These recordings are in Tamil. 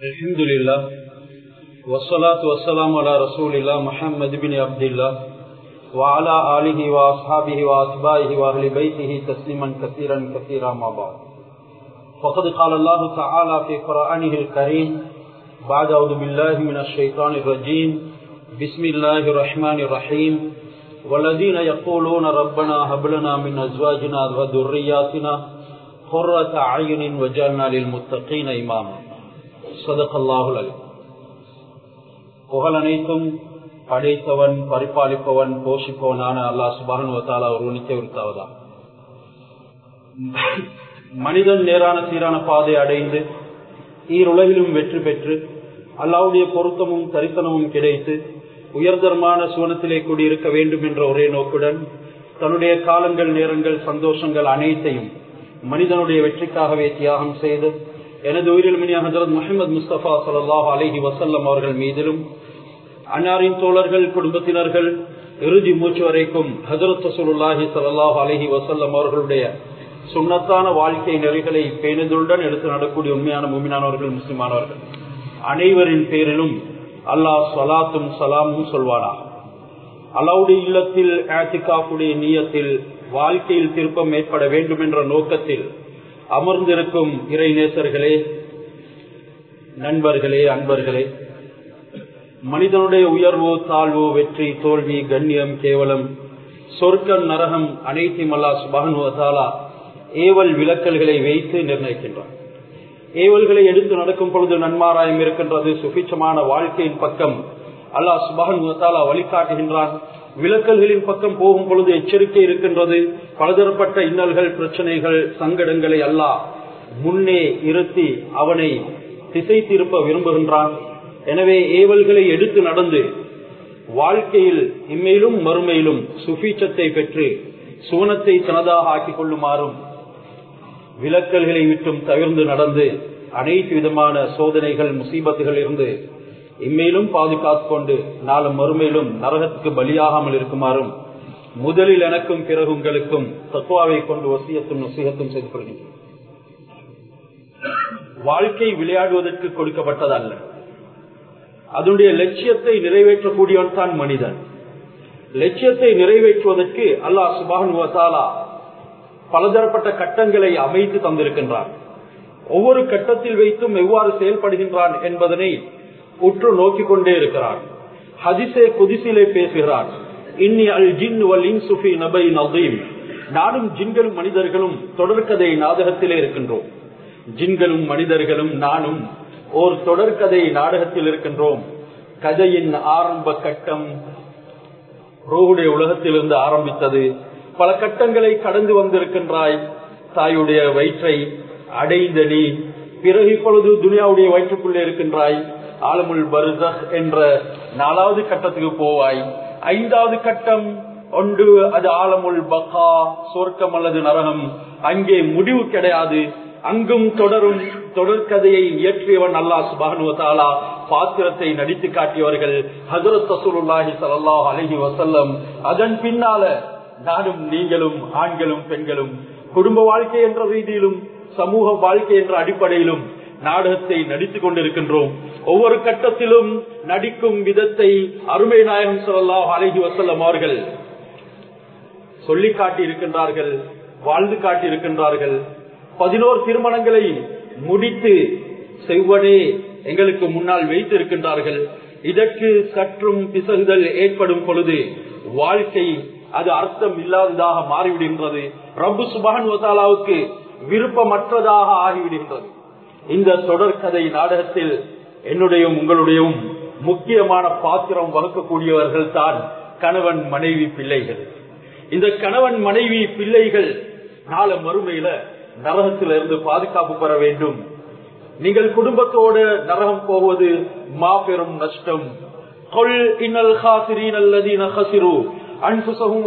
الحمد لله والصلاة والسلام على رسول الله محمد بن عبد الله وعلى آله وأصحابه وأتباعه وأهل بيته تسليما كثيرا كثيرا ما بعد فقد قال الله تعالى في قرآنه الكريم بعد أعوذ بالله من الشيطان الرجيم بسم الله الرحمن الرحيم والذين يقولون ربنا هب لنا من أزواجنا وذرياتنا قرة أعين وجعلنا للمتقين إماما صدق الله العليم புகழ் அனைத்தும் படைத்தவன் பரிபாலிப்பவன் போஷிப்பவனான அல்லாஹ் சுபானுவத்தாலா ஒருவனுக்கே உரித்தாவதா மனிதன் நேரான சீரான பாதை அடைந்து ஈருலகிலும் வெற்றி பெற்று அல்லாவுடைய பொருத்தமும் தரிசனமும் கிடைத்து உயர்தரமான சுவனத்திலே கூடியிருக்க வேண்டும் என்ற ஒரே நோக்குடன் தன்னுடைய காலங்கள் நேரங்கள் சந்தோஷங்கள் அனைத்தையும் மனிதனுடைய வெற்றிக்காகவே தியாகம் செய்து எனது உயிரில் மினி ஹசரத் முகமது முஸ்தபா சல்லாஹ் அலஹி வசல்லம் அவர்கள் மீதிலும் அன்னாரின் தோழர்கள் குடும்பத்தினர்கள் இறுதி மூச்சு வரைக்கும் ஹசரத் ரசூலுல்லாஹி சல்லாஹ் அலஹி வசல்லம் அவர்களுடைய சுண்ணத்தான வாழ்க்கை நெறிகளை பேணுதலுடன் எடுத்து நடக்கூடிய உண்மையான மூமினானவர்கள் முஸ்லிமானவர்கள் அனைவரின் பேரிலும் அல்லாஹ் சலாத்தும் சலாமும் சொல்வானா அல்லாவுடைய இல்லத்தில் ஆத்திகாப்புடைய நீயத்தில் வாழ்க்கையில் திருப்பம் ஏற்பட வேண்டும் என்ற நோக்கத்தில் அமர்ந்திருக்கும் இறை நேசர்களே நண்பர்களே அன்பர்களே மனிதனுடைய உயர்வு தாழ்வு வெற்றி தோல்வி கண்ணியம் கேவலம் சொர்க்கம் நரகம் அனைத்தையும் அல்லா சுபானுவதாலா ஏவல் விளக்கல்களை வைத்து நிர்ணயிக்கின்றான் ஏவல்களை எடுத்து நடக்கும் பொழுது நன்மாராயம் இருக்கின்றது சுபிச்சமான வாழ்க்கையின் பக்கம் அல்லாஹ் சுபானுவத்தாலா வழிகாட்டுகின்றான் விளக்கல்களின் பக்கம் போகும் பொழுது எச்சரிக்கை இருக்கின்றது பலதரப்பட்ட இன்னல்கள் பிரச்சனைகள் சங்கடங்களை அல்லாஹ் முன்னே இருத்தி அவனை திசை திருப்ப விரும்புகின்றான் எனவே ஏவல்களை எடுத்து நடந்து வாழ்க்கையில் இம்மையிலும் மறுமையிலும் சுபீச்சத்தை பெற்று சுவனத்தை தனதாக ஆக்கிக் கொள்ளுமாறும் விலக்கல்களை விட்டும் தவிர்ந்து நடந்து அனைத்து விதமான சோதனைகள் முசீபத்துகள் இருந்து இம்மையிலும் பாதுகாத்து கொண்டு நாளும் மறுமையிலும் நரகத்துக்கு பலியாகாமல் இருக்குமாறும் முதலில் எனக்கும் பிறகு உங்களுக்கும் தத்துவாவை கொண்டு வசியத்தும் நுசிகத்தும் செய்து கொள்கின்றேன் வாழ்க்கை விளையாடுவதற்கு கொடுக்கப்பட்டதல்ல அதனுடைய லட்சியத்தை நிறைவேற்றக்கூடியவன் தான் மனிதன் லட்சியத்தை நிறைவேற்றுவதற்கு அல்லாஹ் சுபானுவத்தாலா பலதரப்பட்ட கட்டங்களை அமைத்து தந்திருக்கின்றான் ஒவ்வொரு கட்டத்தில் வைத்தும் எவ்வாறு செயல்படுகின்றான் என்பதனை உற்று நோக்கிக் கொண்டே இருக்கிறான் ஹதிசே குதிசிலே பேசுகிறான் இன்னி அல் ஜின் சுஃபி நபை நதீம் நானும் ஜின்களும் மனிதர்களும் தொடர்கதை நாடகத்திலே இருக்கின்றோம் ஜின்களும் மனிதர்களும் நானும் ஓர் தொடர்கதை நாடகத்தில் இருக்கின்றோம் கதையின் ஆரம்ப கட்டம் ரோகுடைய உலகத்திலிருந்து ஆரம்பித்தது பல கட்டங்களை கடந்து வந்திருக்கின்றாய் தாயுடைய வயிற்றை அடைந்த நீ பிறகு இப்பொழுது துனியாவுடைய வயிற்றுக்குள்ளே இருக்கின்றாய் ஆலமுல் பருதக் என்ற நாலாவது கட்டத்துக்கு போவாய் ஐந்தாவது கட்டம் ஒன்று அது ஆலமுல் பகா சொர்க்கம் அல்லது நரகம் அங்கே முடிவு கிடையாது அங்கும் தொடரும் தொடர்கதையை இயற்றியவன் அல்லா சுபானுவத்தாலா பாத்திரத்தை நடித்து காட்டியவர்கள் ஹசரத் தசூலுல்லாஹி சல்லாஹ் அலஹி வசல்லம் அதன் பின்னால நானும் நீங்களும் ஆண்களும் பெண்களும் குடும்ப வாழ்க்கை என்ற ரீதியிலும் சமூக வாழ்க்கை என்ற அடிப்படையிலும் நாடகத்தை நடித்துக் கொண்டிருக்கின்றோம் ஒவ்வொரு கட்டத்திலும் நடிக்கும் விதத்தை அருமை நாயகம் சொல்லலாம் அழகி வசல்லம் அவர்கள் சொல்லி காட்டி இருக்கின்றார்கள் வாழ்ந்து காட்டி இருக்கின்றார்கள் பதினோரு திருமணங்களை முடித்து செவ்வனே எங்களுக்கு முன்னால் வைத்து இருக்கின்றார்கள் இதற்கு சற்றும் பிசகுதல் ஏற்படும் பொழுது வாழ்க்கை அது அர்த்தம் இல்லாததாக மாறிவிடுகின்றது ரப்பு சுபான் வசாலாவுக்கு விருப்பமற்றதாக ஆகிவிடுகின்றது இந்த தொடர்கதை நாடகத்தில் என்னுடைய உங்களுடையும் முக்கியமான பாத்திரம் வகுக்கக்கூடியவர்கள் தான் கணவன் மனைவி பிள்ளைகள் இந்த கணவன் மனைவி பிள்ளைகள் நாள மறுமையில நரகத்திலிருந்து பாதுகாப்பு பெற வேண்டும் நீங்கள் குடும்பத்தோடு நரகம் போவது மாபெரும் நஷ்டம் கொள் இன்னல் ஹாசிரீன் அல்லதீன ஹசிரு அன்புசகும்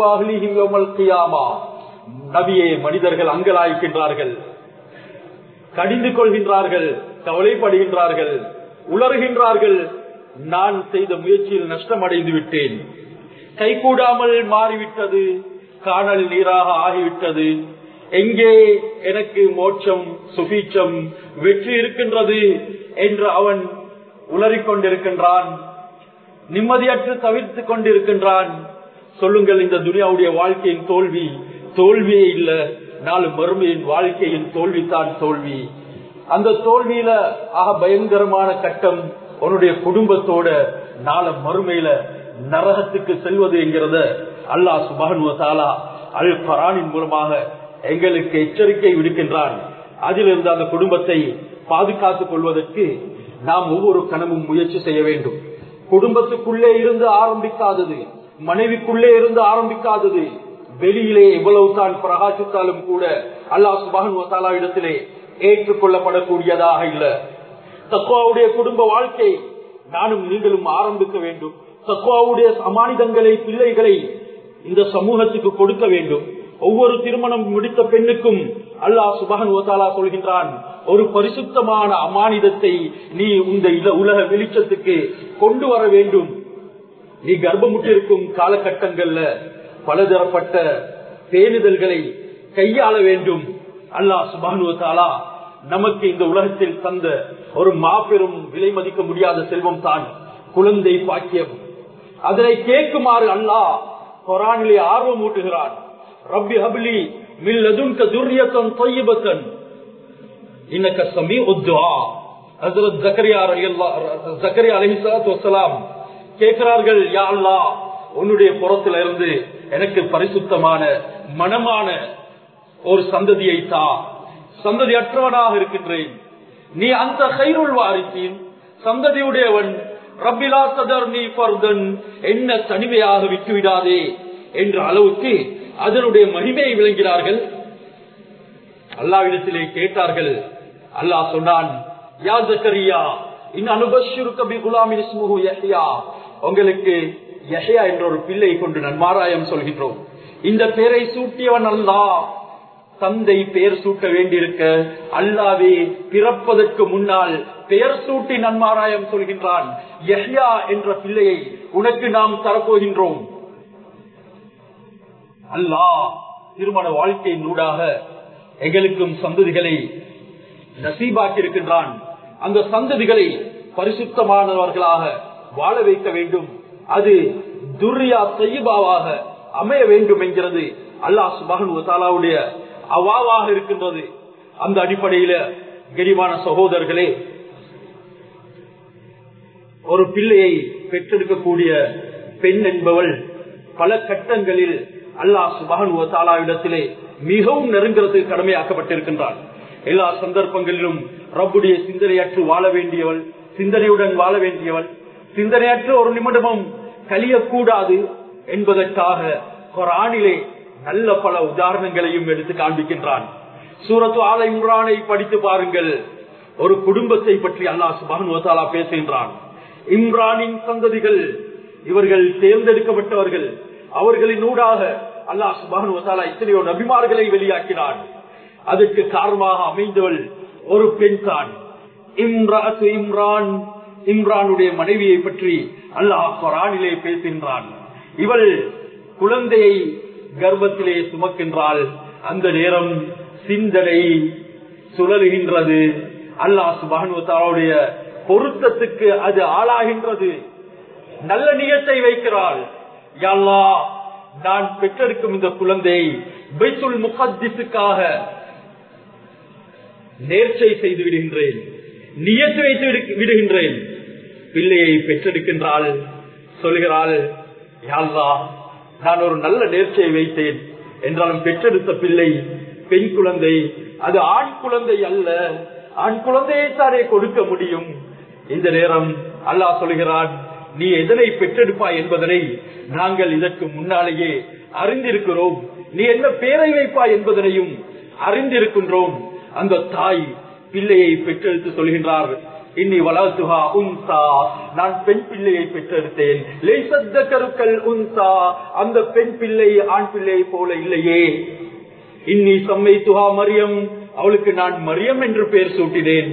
நபியே மனிதர்கள் அங்கலாய்க்கின்றார்கள் கடிந்து கொள்கின்றார்கள் கவலைப்படுகின்றார்கள் உலர்கின்றார்கள் நான் செய்த முயற்சியில் நஷ்டம் அடைந்து விட்டேன் கைகூடாமல் மாறிவிட்டது காணல் நீராக ஆகிவிட்டது எங்கே எனக்கு மோட்சம் சுபீச்சம் வெற்றி இருக்கின்றது என்று அவன் உளறிக் கொண்டிருக்கின்றான் நிம்மதியற்று தவிர்த்துக் கொண்டிருக்கின்றான் சொல்லுங்கள் இந்த துனியாவுடைய வாழ்க்கையின் தோல்வி தோல்வியே இல்ல நாலு மறுமையின் வாழ்க்கையின் தோல்விதான் தோல்வி அந்த தோல்வியில ஆக பயங்கரமான கட்டம் உன்னுடைய குடும்பத்தோட நாள மறுமையில நரகத்துக்கு செல்வது என்கிறத அல்லாஹ் சுபானுவத்தாலா அல் பரானின் மூலமாக எங்களுக்கு எச்சரிக்கை விடுக்கின்றான் அதிலிருந்து அந்த குடும்பத்தை பாதுகாத்துக் கொள்வதற்கு நாம் ஒவ்வொரு கணமும் முயற்சி செய்ய வேண்டும் குடும்பத்துக்குள்ளே இருந்து ஆரம்பிக்காதது மனைவிக்குள்ளே இருந்து ஆரம்பிக்காதது வெளியிலே எவ்வளவு தான் பிரகாசித்தாலும் கூட அல்லாஹ் சுபானுவத்தாலா இடத்திலே ஏற்றுக்கொள்ளப்படக்கூடியதாக இல்ல தக்குவாவுடைய குடும்ப வாழ்க்கை நானும் நீங்களும் ஆரம்பிக்க வேண்டும் தக்குவாவுடைய அமானிதங்களை பிள்ளைகளை இந்த சமூகத்துக்கு கொடுக்க வேண்டும் ஒவ்வொரு திருமணம் முடித்த பெண்ணுக்கும் அல்லாஹ் சுபஹன் ஓதாலா சொல்கின்றான் ஒரு பரிசுத்தமான அமானிதத்தை நீ இந்த உலக வெளிச்சத்துக்கு கொண்டு வர வேண்டும் நீ கர்ப்பமுற்றிருக்கும் காலகட்டங்கள்ல பலதரப்பட்ட பேணுதல்களை கையாள வேண்டும் அல்லாஹ் சுபானுவத்தாலா நமக்கு இந்த உலகத்தில் தந்த ஒரு மாபெரும் விலை மதிக்க முடியாத செல்வம் தான் குழந்தை பாக்கியம் அதனை கேட்குமாறு அல்லாஹ் கொரானிலே ஆர்வம் ஊட்டுகிறான் ரப்பி ஹபிலி மில்லதுன்க துர்யத்தன் தொய்யபத்தன் இன்னக்க சமீ உத்வா ஹசரத் ஜக்கரியா ஜக்கரியா அலிஹிசலாத்து வசலாம் கேட்கிறார்கள் யா அல்லா உன்னுடைய புறத்துல இருந்து எனக்கு பரிசுத்தமான மனமான ஒரு சந்ததியை தா சந்ததி அற்றவனாக இருக்கின்றேன் நீ அந்த கைருள் வாரிசின் சந்ததியுடையவன் ரப்பிலா சதர் நீ பர்தன் என்ன தனிமையாக விட்டுவிடாதே என்ற அளவுக்கு அதனுடைய மகிமையை விளங்கினார்கள் அல்லாவிடத்திலே கேட்டார்கள் அல்லாஹ் சொன்னான் யா ஜக்கரியா இன் அனுபஷுருக்கபி குலாமின் இஸ்முஹு யஹ்யா உங்களுக்கு யஹ்யா என்ற ஒரு பிள்ளை கொண்டு நன்மாராயம் சொல்கின்றோம் இந்த பெயரை சூட்டியவன் அல்லாஹ் தந்தை பெயர் சூட்ட வேண்டியிருக்க அல்லாவே பிறப்பதற்கு முன்னால் பெயர் சூட்டி நன்மாராயம் சொல்கின்றான் யஹ்யா என்ற பிள்ளையை உனக்கு நாம் தரப்போகின்றோம் அல்லாஹ் திருமண வாழ்க்கையின் ஊடாக எங்களுக்கும் சந்ததிகளை நசீபாக்கி இருக்கின்றான் அந்த சந்ததிகளை பரிசுத்தமானவர்களாக வாழ வைக்க வேண்டும் அது துர்யா செய்யபாவாக அமைய வேண்டும் என்கிறது அல்லாஹ் சுபானுடைய அவாவாக இருக்கின்றது அந்த அடிப்படையில கரிமான சகோதரர்களே ஒரு பிள்ளையை பெற்றெடுக்கக்கூடிய பெண் என்பவள் பல கட்டங்களில் அல்லாஹ் சுபானு தாலாவிடத்திலே மிகவும் நெருங்கிறதுக்கு கடமையாக்கப்பட்டிருக்கின்றான் எல்லா சந்தர்ப்பங்களிலும் ரப்புடைய சிந்தனையற்று வாழ வேண்டியவள் சிந்தனையுடன் வாழ வேண்டியவள் சிந்தனையற்று ஒரு நிமிடமும் கழியக்கூடாது என்பதற்காக குரானிலே நல்ல பல உதாரணங்களையும் எடுத்து காண்பிக்கின்றான் சூரத்து ஆல இம்ரானை படித்து பாருங்கள் ஒரு குடும்பத்தை பற்றி அல்லாஹ் சுபான் பேசுகின்றான் இம்ரானின் சந்ததிகள் இவர்கள் தேர்ந்தெடுக்கப்பட்டவர்கள் அவர்களின் ஊடாக அல்லாஹ் சுபான் இத்தனையோ நபிமார்களை வெளியாக்கினான் அதற்கு காரணமாக அமைந்தவள் ஒரு பெண் தான் இம்ராத்து இம்ரான் இம்ரானுடைய மனைவியை பற்றி அல்லாஹ் குரானிலே பேசுகின்றான் இவள் குழந்தையை கர்ப்பத்திலே சுமக்கின்றாள் அந்த நேரம் சிந்தனை சுழலுகின்றது அல்லாஹ் சுபானுடைய பொருத்தத்துக்கு அது ஆளாகின்றது நல்ல நியத்தை வைக்கிறாள் யாழ்லா நான் பெற்றெடுக்கும் இந்த குழந்தை பைத்துல் முகத்திசுக்காக நேர்ச்சை செய்து விடுகின்றேன் நியத்து வைத்து விடுகின்றேன் பிள்ளையை பெற்றெடுக்கின்றாள் சொல்கிறாள் யாழ்லா நான் ஒரு நல்ல நேர்ச்சியை வைத்தேன் என்றாலும் பெற்றெடுத்த பிள்ளை பெண் குழந்தை அது ஆண் குழந்தை அல்ல ஆண் குழந்தையை தானே கொடுக்க முடியும் இந்த நேரம் அல்லாஹ் சொல்கிறான் நீ எதனை பெற்றெடுப்பாய் என்பதனை நாங்கள் இதற்கு முன்னாலேயே அறிந்திருக்கிறோம் நீ என்ன பேரை வைப்பாய் என்பதனையும் அறிந்திருக்கின்றோம் அந்த தாய் பிள்ளையை பெற்றெடுத்து சொல்கின்றார் இன்னி வளர்த்துகா உன்சா நான் பெண் பிள்ளையை பெற்றெடுத்தேன் லேசத்த கருக்கள் உன்சா அந்த பெண் பிள்ளை ஆண் பிள்ளை போல இல்லையே இன்னி சம்மை துஹா மரியம் அவளுக்கு நான் மரியம் என்று பெயர் சூட்டினேன்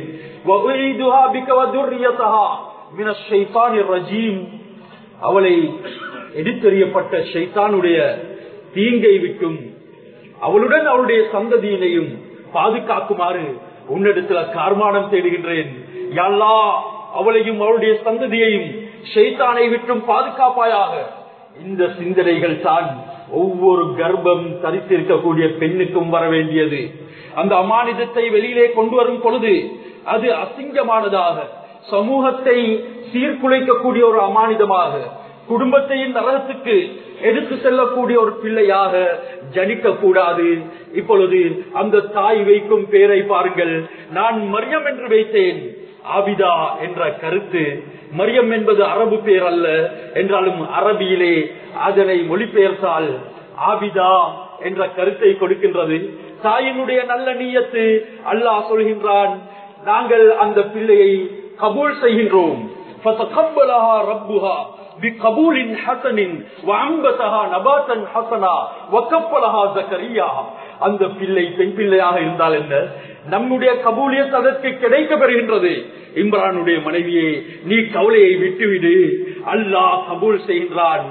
அவளை எடுத்தெறியப்பட்ட ஷைத்தானுடைய தீங்கை விட்டும் அவளுடன் அவளுடைய சந்ததியினையும் பாதுகாக்குமாறு உன்னிடத்துல கார்மானம் தேடுகின்றேன் யல்லா அவளையும் அவளுடைய சந்ததியையும் ஷைத்தானை விட்டும் பாதுகாப்பாயாக இந்த சிந்தனைகள் தான் ஒவ்வொரு கர்ப்பம் தரித்திருக்கக்கூடிய பெண்ணுக்கும் வர வேண்டியது அந்த அமானிதத்தை வெளியிலே கொண்டு வரும் பொழுது அது அசிங்கமானதாக சமூகத்தை சீர்குலைக்கக்கூடிய ஒரு அமானிதமாக குடும்பத்தையும் நரகத்துக்கு எடுத்து செல்லக்கூடிய ஒரு பிள்ளையாக ஜனிக்க கூடாது இப்பொழுது அந்த தாய் வைக்கும் பேரை பாருங்கள் நான் மரியம் என்று வைத்தேன் ஆபிதா என்ற கருத்து மரியம் என்பது அரபு பேர் அல்ல என்றாலும் அரபியிலே அதனை மொழிபெயர்த்தால் ஆபிதா என்ற கருத்தை கொடுக்கின்றது தாயினுடைய நல்ல நீயத்து அல்லாஹ் சொல்கின்றான் நாங்கள் அந்த பிள்ளையை கபூல் செய்கின்றோம் فتقبلها ربها بقبول حسن وعنبتها نباتا حسنا وكفلها زكريا அந்த பிள்ளை பெண் பிள்ளையாக இருந்தால் என்ன நம்முடைய கபூலியத் அதற்கு கிடைக்க பெறுகின்றது இம்ரானுடைய மனைவியே நீ கவலையை விட்டுவிடு அல்லாஹ் கபூல் செய்கின்றான்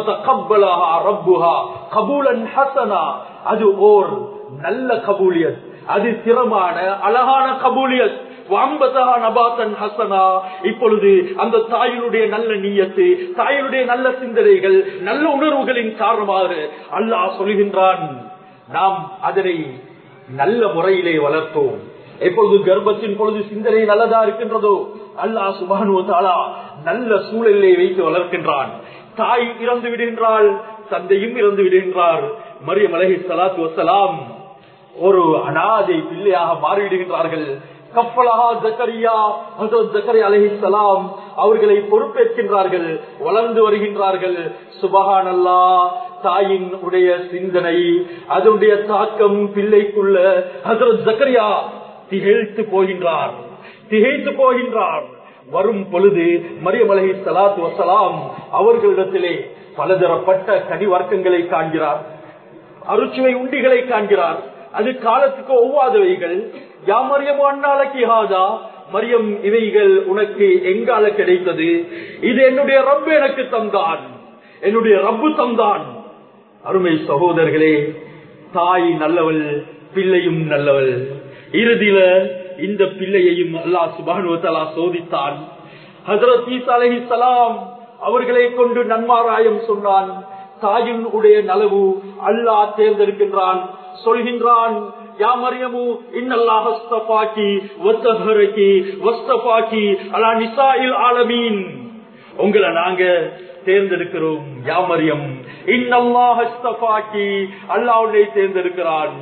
அது ஓர் நல்ல கபூலியத் அது திறமான அழகான கபூலியத் இப்பொழுது அந்த தாயினுடைய நல்ல நீயத்து தாயினுடைய நல்ல சிந்தனைகள் நல்ல உணர்வுகளின் காரணமாக அல்லாஹ் சொல்கின்றான் நாம் அதனை நல்ல முறையிலே வளர்த்தோம் எப்பொழுது கர்ப்பத்தின் பொழுது சிந்தனை நல்லதா இருக்கின்றதோ அல்லாஹ் சுபானுவத்தாலா நல்ல சூழலிலே வைத்து வளர்க்கின்றான் தாய் இறந்து விடுகின்றாள் தந்தையும் இறந்து விடுகின்றார் மரியம் அலஹி சலாத்து வசலாம் ஒரு அனாதை பிள்ளையாக மாறிவிடுகின்றார்கள் கப்பலஹா ஜக்கரியா ஜக்கரி அலஹிசலாம் அவர்களை பொறுப்பேற்கின்றார்கள் வளர்ந்து வருகின்றார்கள் சுபகான் அல்லா தாயின் உடைய சிந்தனை அதனுடைய தாக்கம் பிள்ளைக்குள்ள ஹசரத் ஜக்கரியா திகைத்து போகின்றார் திகைத்து போகின்றார் வரும் பொழுது மரியம் அலஹி சலாத்து வசலாம் அவர்களிடத்திலே பலதரப்பட்ட கனி வர்க்கங்களை காண்கிறார் அருச்சுவை உண்டிகளை காண்கிறார் அது காலத்துக்கு ஒவ்வாதவைகள் யாமரியமோ அண்ணாலக்கி ஹாதா மரியம் இவைகள் உனக்கு எங்கால கிடைத்தது இது என்னுடைய ரப்பு எனக்கு தந்தான் என்னுடைய ரப்பு தந்தான் அருமை சகோதரர்களே தாய் நல்லவள் பிள்ளையும் நல்லவள் இறுதியில இந்த பிள்ளையையும் அல்லா சுபானுவத்தலா சோதித்தான் ஹசரத் ஈசா அலஹி சலாம் அவர்களை கொண்டு நன்மாராயம் சொன்னான் தாயின் உடைய நலவு அல்லாஹ் தேர்ந்தெடுக்கின்றான் சொல்கின்றான் யா மரியமு இன்னல்லாஹ் அஸ்தஃபாக்கி வத்தஹரகி வஸ்தஃபாக்கி அலா நிசாஇல் ஆலமீன் உங்களை நாங்க தேர்ந்தெடுக்கிறோம் யா மரியம் இன்னல்லாஹ் அஸ்தஃபாக்கி அல்லாஹ் உன்னை தேர்ந்தெடுக்கிறான்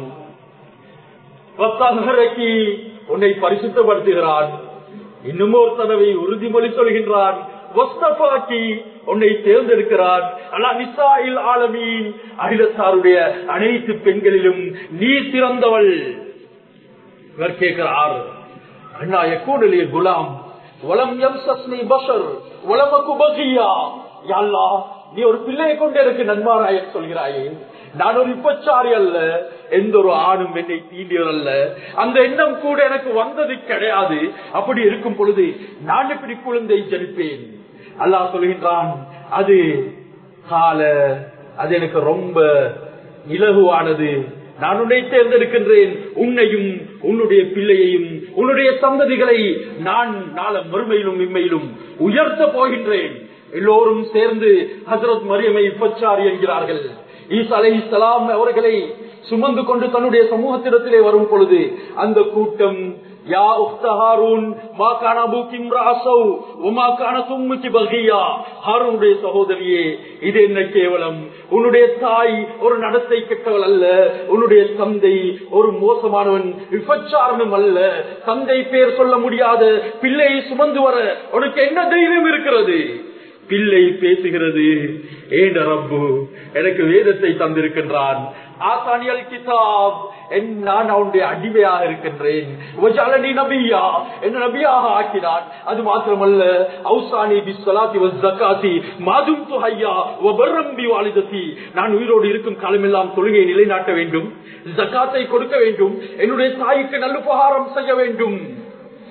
வத்தஹரகி உன்னை பரிசுத்தப்படுத்துகிறான் இன்னும் ஒரு தடவை உறுதிமொழி சொல்கின்றான் வஸ்தபாக்கி உன்னை தேர்ந்தெடுக்கிறார் அல்லா நிசாயில் ஆலமீன் அகிலத்தாருடைய அனைத்து பெண்களிலும் நீ சிறந்தவள் இவர் கேட்கிறார் அண்ணா எக்கூடலிய குலாம் வலம் எம் சஸ்னி பஷர் வளமக்கு பகியா யாழ்லா நீ ஒரு பிள்ளையை கொண்டு எனக்கு நன்மாராய சொல்கிறாயே நான் ஒரு இப்பச்சாரி அல்ல எந்த ஒரு ஆணும் என்னை தீண்டியவர் அல்ல அந்த எண்ணம் கூட எனக்கு வந்தது கிடையாது அப்படி இருக்கும் பொழுது நான் இப்படி குழந்தை ஜனிப்பேன் அல்லாஹ் சொல்கின்றான் அது கால அது எனக்கு ரொம்ப இலகுவானது நான் உன்னை தேர்ந்தெடுக்கின்றேன் உன்னையும் உன்னுடைய பிள்ளையையும் உன்னுடைய சந்ததிகளை நான் நாள மறுமையிலும் இம்மையிலும் உயர்த்த போகின்றேன் எல்லோரும் சேர்ந்து ஹசரத் மரியமை இப்பச்சாரி என்கிறார்கள் ஈசா அலை இஸ்லாம் அவர்களை சுமந்து கொண்டு தன்னுடைய சமூகத்திடத்திலே வரும் பொழுது அந்த கூட்டம் யா உக்தஹாரூன் மா கான அபூக்கி இம்ராசௌ வமா கான தும்முக்கி பகியா ஹாரூனுடைய சகோதரியே இது என்ன கேவலம் உன்னுடைய தாய் ஒரு நடத்தை கெட்டவள் அல்ல உன்னுடைய தந்தை ஒரு மோசமானவன் விபச்சாரனும் அல்ல தந்தை பேர் சொல்ல முடியாத பிள்ளையை சுமந்து வர உனக்கு என்ன தைரியம் இருக்கிறது பிள்ளை பேசுகிறது ஏண்ட ரப்பு எனக்கு வேதத்தை தந்திருக்கின்றான் ஆசானியல் கிதாப் நான் அவனுடைய அடிமையாக இருக்கின்றேன் நபியா என்ன நபியாக ஆக்கினான் அது மாத்திரமல்ல அவுசானி பிஸ்வலாத்தி ஜக்காத்தி மாதும் துஹையா ஒபரம்பி வாலிதத்தி நான் உயிரோடு இருக்கும் காலமெல்லாம் தொழுகையை நிலைநாட்ட வேண்டும் ஜக்காத்தை கொடுக்க வேண்டும் என்னுடைய தாய்க்கு நல்லுபகாரம் செய்ய வேண்டும்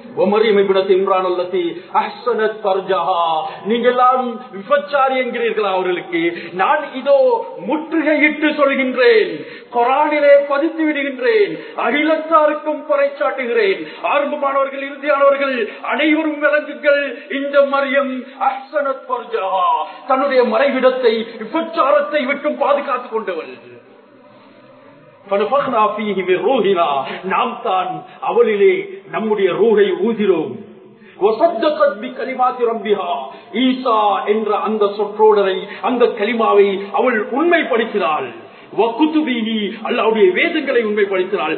விபச்சாரி என்கிறீர்களா அவர்களுக்கு நான் இதோ முற்றுகையிட்டு சொல்கின்றேன் கொரானிலே பதித்து விடுகின்றேன் அகிலத்தாருக்கும் பறைச்சாட்டுகிறேன் ஆரம்பமானவர்கள் இறுதியானவர்கள் அனைவரும் விளங்குங்கள் இந்த மரியம் அஹ்சனத் பர்ஜஹா தன்னுடைய மறைவிடத்தை விபச்சாரத்தை விட்டும் பாதுகாத்துக் கொண்டவள் நாம் தான் அவளிலே நம்முடைய ரூகை ஊதிரோம் என்ற அந்த சொற்றோடரை அந்த கலிமாவை அவள் உண்மைப்படுத்தினாள் அல்லாவுடைய வேதங்களை உண்மைப்படுத்தினாள்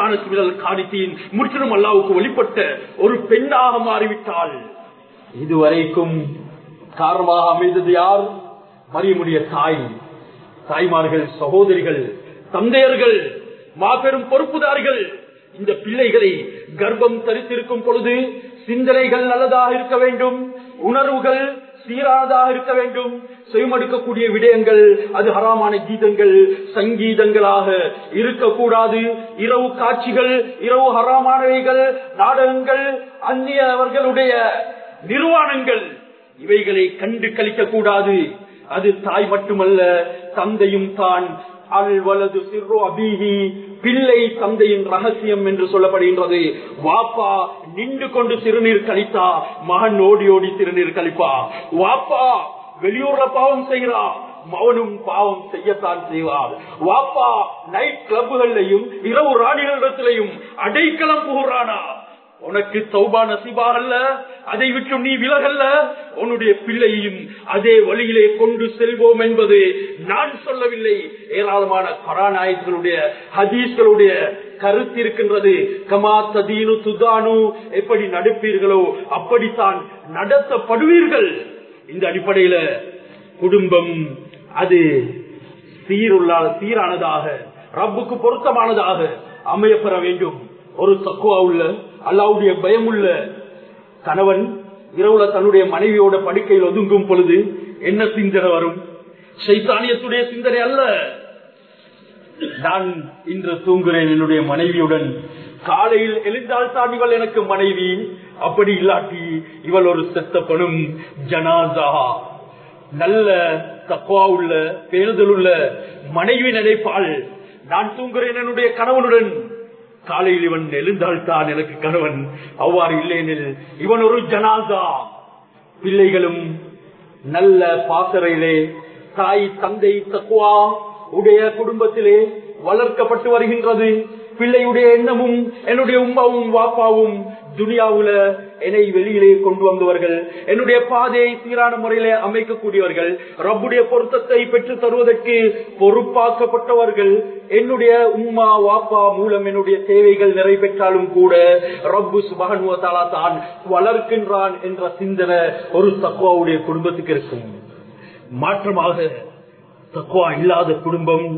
முற்றிலும் அல்லாவுக்கு வெளிப்பட்ட ஒரு பெண்ணாக மாறிவிட்டாள் இதுவரைக்கும் காரணமாக அமைந்தது யார் மரியமுடைய தாய் தாய்மார்கள் சகோதரிகள் தந்தையர்கள் மாபெரும் பொறுப்புதார்கள் இந்த பிள்ளைகளை கர்ப்பம் தரித்திருக்கும் பொழுது சிந்தனைகள் நல்லதாக இருக்க வேண்டும் உணர்வுகள் சீரானதாக இருக்க வேண்டும் செய்மடுக்கக்கூடிய விடயங்கள் அது ஹராமான கீதங்கள் சங்கீதங்களாக இருக்கக்கூடாது இரவு காட்சிகள் இரவு ஹராமானவைகள் நாடகங்கள் அந்நியவர்களுடைய நிர்வாணங்கள் இவைகளை கண்டு கழிக்க கூடாது அது தாய் மட்டுமல்ல தந்தையும் தான் அல் வலது சிறு அபீகி பிள்ளை தந்தையின் ரகசியம் என்று சொல்லப்படுகின்றது வாப்பா நின்று கொண்டு சிறுநீர் கழித்தா மகன் ஓடி ஓடி சிறுநீர் கழிப்பா வாப்பா வெளியூர்ல பாவம் செய்கிறா மவனும் பாவம் செய்யத்தான் செய்வார் வாப்பா நைட் கிளப்புகள்லையும் இரவு ராணிகளிடத்திலையும் அடைக்கலம் புகுறானா உனக்கு சௌபா நசிபாகல்ல அதை விட்டு நீ விலகல்ல உன்னுடைய பிள்ளையையும் அதே வழியிலே கொண்டு செல்வோம் என்பது நான் சொல்லவில்லை ஏராளமான கராநாயகர்களுடைய ஹதீஸ்களுடைய கருத்து இருக்கின்றது கமா ததீனு துதானு எப்படி நடப்பீர்களோ அப்படித்தான் நடத்தப்படுவீர்கள் இந்த அடிப்படையில குடும்பம் அது சீருள்ள சீரானதாக ரப்புக்கு பொருத்தமானதாக அமையப்பெற வேண்டும் ஒரு தக்குவா உள்ள அல்லாவுடைய பயம் உள்ள கணவன் இரவுல தன்னுடைய மனைவியோட படுக்கையில் ஒதுங்கும் பொழுது என்ன சிந்தனை வரும் சைத்தானியத்துடைய சிந்தனை அல்ல நான் இன்று தூங்குகிறேன் என்னுடைய மனைவியுடன் காலையில் எழுந்தால் தான் இவள் எனக்கு மனைவி அப்படி இல்லாட்டி இவள் ஒரு செத்த பணும் ஜனாதா நல்ல தக்குவா உள்ள பேருதல் உள்ள மனைவி நினைப்பாள் நான் தூங்குகிறேன் என்னுடைய கணவனுடன் காலையில் இவன் எழுந்தால் தான் எனக்கு கணவன் அவ்வாறு இல்லையெனில் இவன் ஒரு ஜனாதா பிள்ளைகளும் நல்ல பாசறையிலே தாய் தந்தை தக்குவா உடைய குடும்பத்திலே வளர்க்கப்பட்டு வருகின்றது பிள்ளையுடைய எண்ணமும் என்னுடைய உமாவும் வாப்பாவும் துனியாவுல என்னை வெளியிலே கொண்டு வந்தவர்கள் என்னுடைய பாதையை சீரான முறையிலே அமைக்கக்கூடியவர்கள் ரப்புடைய பொருத்தத்தை பெற்று தருவதற்கு பொறுப்பாக்கப்பட்டவர்கள் என்னுடைய உம்மா வாப்பா மூலம் என்னுடைய தேவைகள் நிறைவேற்றாலும் கூட ரப்பு சுபகன்வத்தாலா தான் வளர்க்கின்றான் என்ற சிந்தனை ஒரு தக்குவாவுடைய குடும்பத்துக்கு இருக்கும் மாற்றமாக தக்குவா இல்லாத குடும்பம்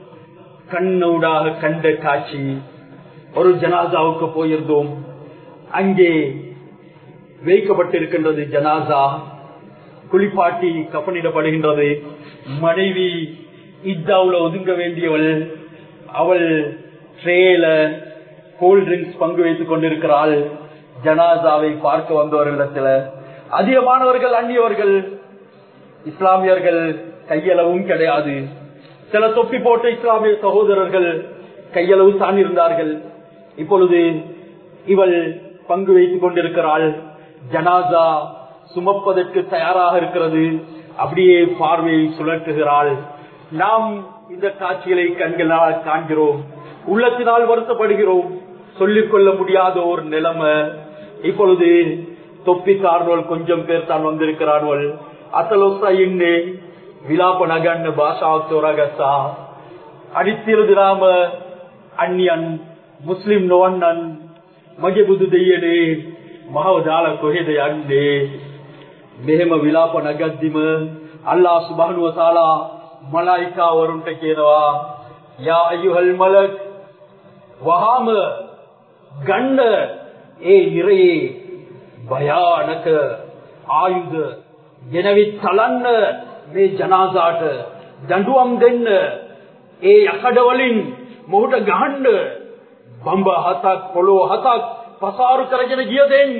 கண்ணூடாக கண்ட காட்சி ஒரு ஜனாசாவுக்கு போயிருந்தோம் அங்கே வைக்கப்பட்டிருக்கின்றது ஜனாசா குளிப்பாட்டி கப்பனிடப்படுகின்றது மனைவி இத்தாவுல ஒதுங்க வேண்டியவள் அவள் ட்ரேல கோல்ட் ட்ரிங்க்ஸ் பங்கு வைத்துக் கொண்டிருக்கிறாள் ஜனாசாவை பார்க்க வந்தவர்களிடத்துல அதிகமானவர்கள் அந்நியவர்கள் இஸ்லாமியர்கள் கையளவும் கிடையாது சில தொப்பி போட்ட இஸ்லாமிய சகோதரர்கள் கையளவு தான் இருந்தார்கள் இப்பொழுது இவள் பங்கு வைத்துக் கொண்டிருக்கிறாள் ஜனாசா சுமப்பதற்கு தயாராக இருக்கிறது அப்படியே பார்வையை சுழற்றுகிறாள் நாம் இந்த காட்சிகளை கண்களால் காண்கிறோம் உள்ளத்தினால் வருத்தப்படுகிறோம் சொல்லிக் கொள்ள முடியாத ஒரு நிலைமை இப்பொழுது தொப்பிக்காரர்கள் கொஞ்சம் பேர் தான் வந்திருக்கிறார்கள் அசலோசா இன்னே විලාප නගන්න භාෂාවක් තෝරාගත්තා අනිත්‍යලු දිනාම අන්‍යයන් මුස්ලිම් නොවන්නන් මගේ බුදු දෙයියනේ මහව දාලා කොහෙද යන්නේ මෙහෙම විලාප නගද්දිම අල්ලාහ් සුබ්හානහු වතාලා මලායිකා වරුන්ට කියනවා යා අයුහල් මලක් වහාම ගන්න ඒ ඉරේ භයානක ආයුධ ගෙනවිත් තලන්න මේ ජනාසාට දඬුවම් දෙන්න ඒ යකඩ වලින් මොහුට ගහන්න බම්බ හතක් පොළොව හතක් ಪಸಾರು ಕರಗಿನ ಗಿಯದೇನ್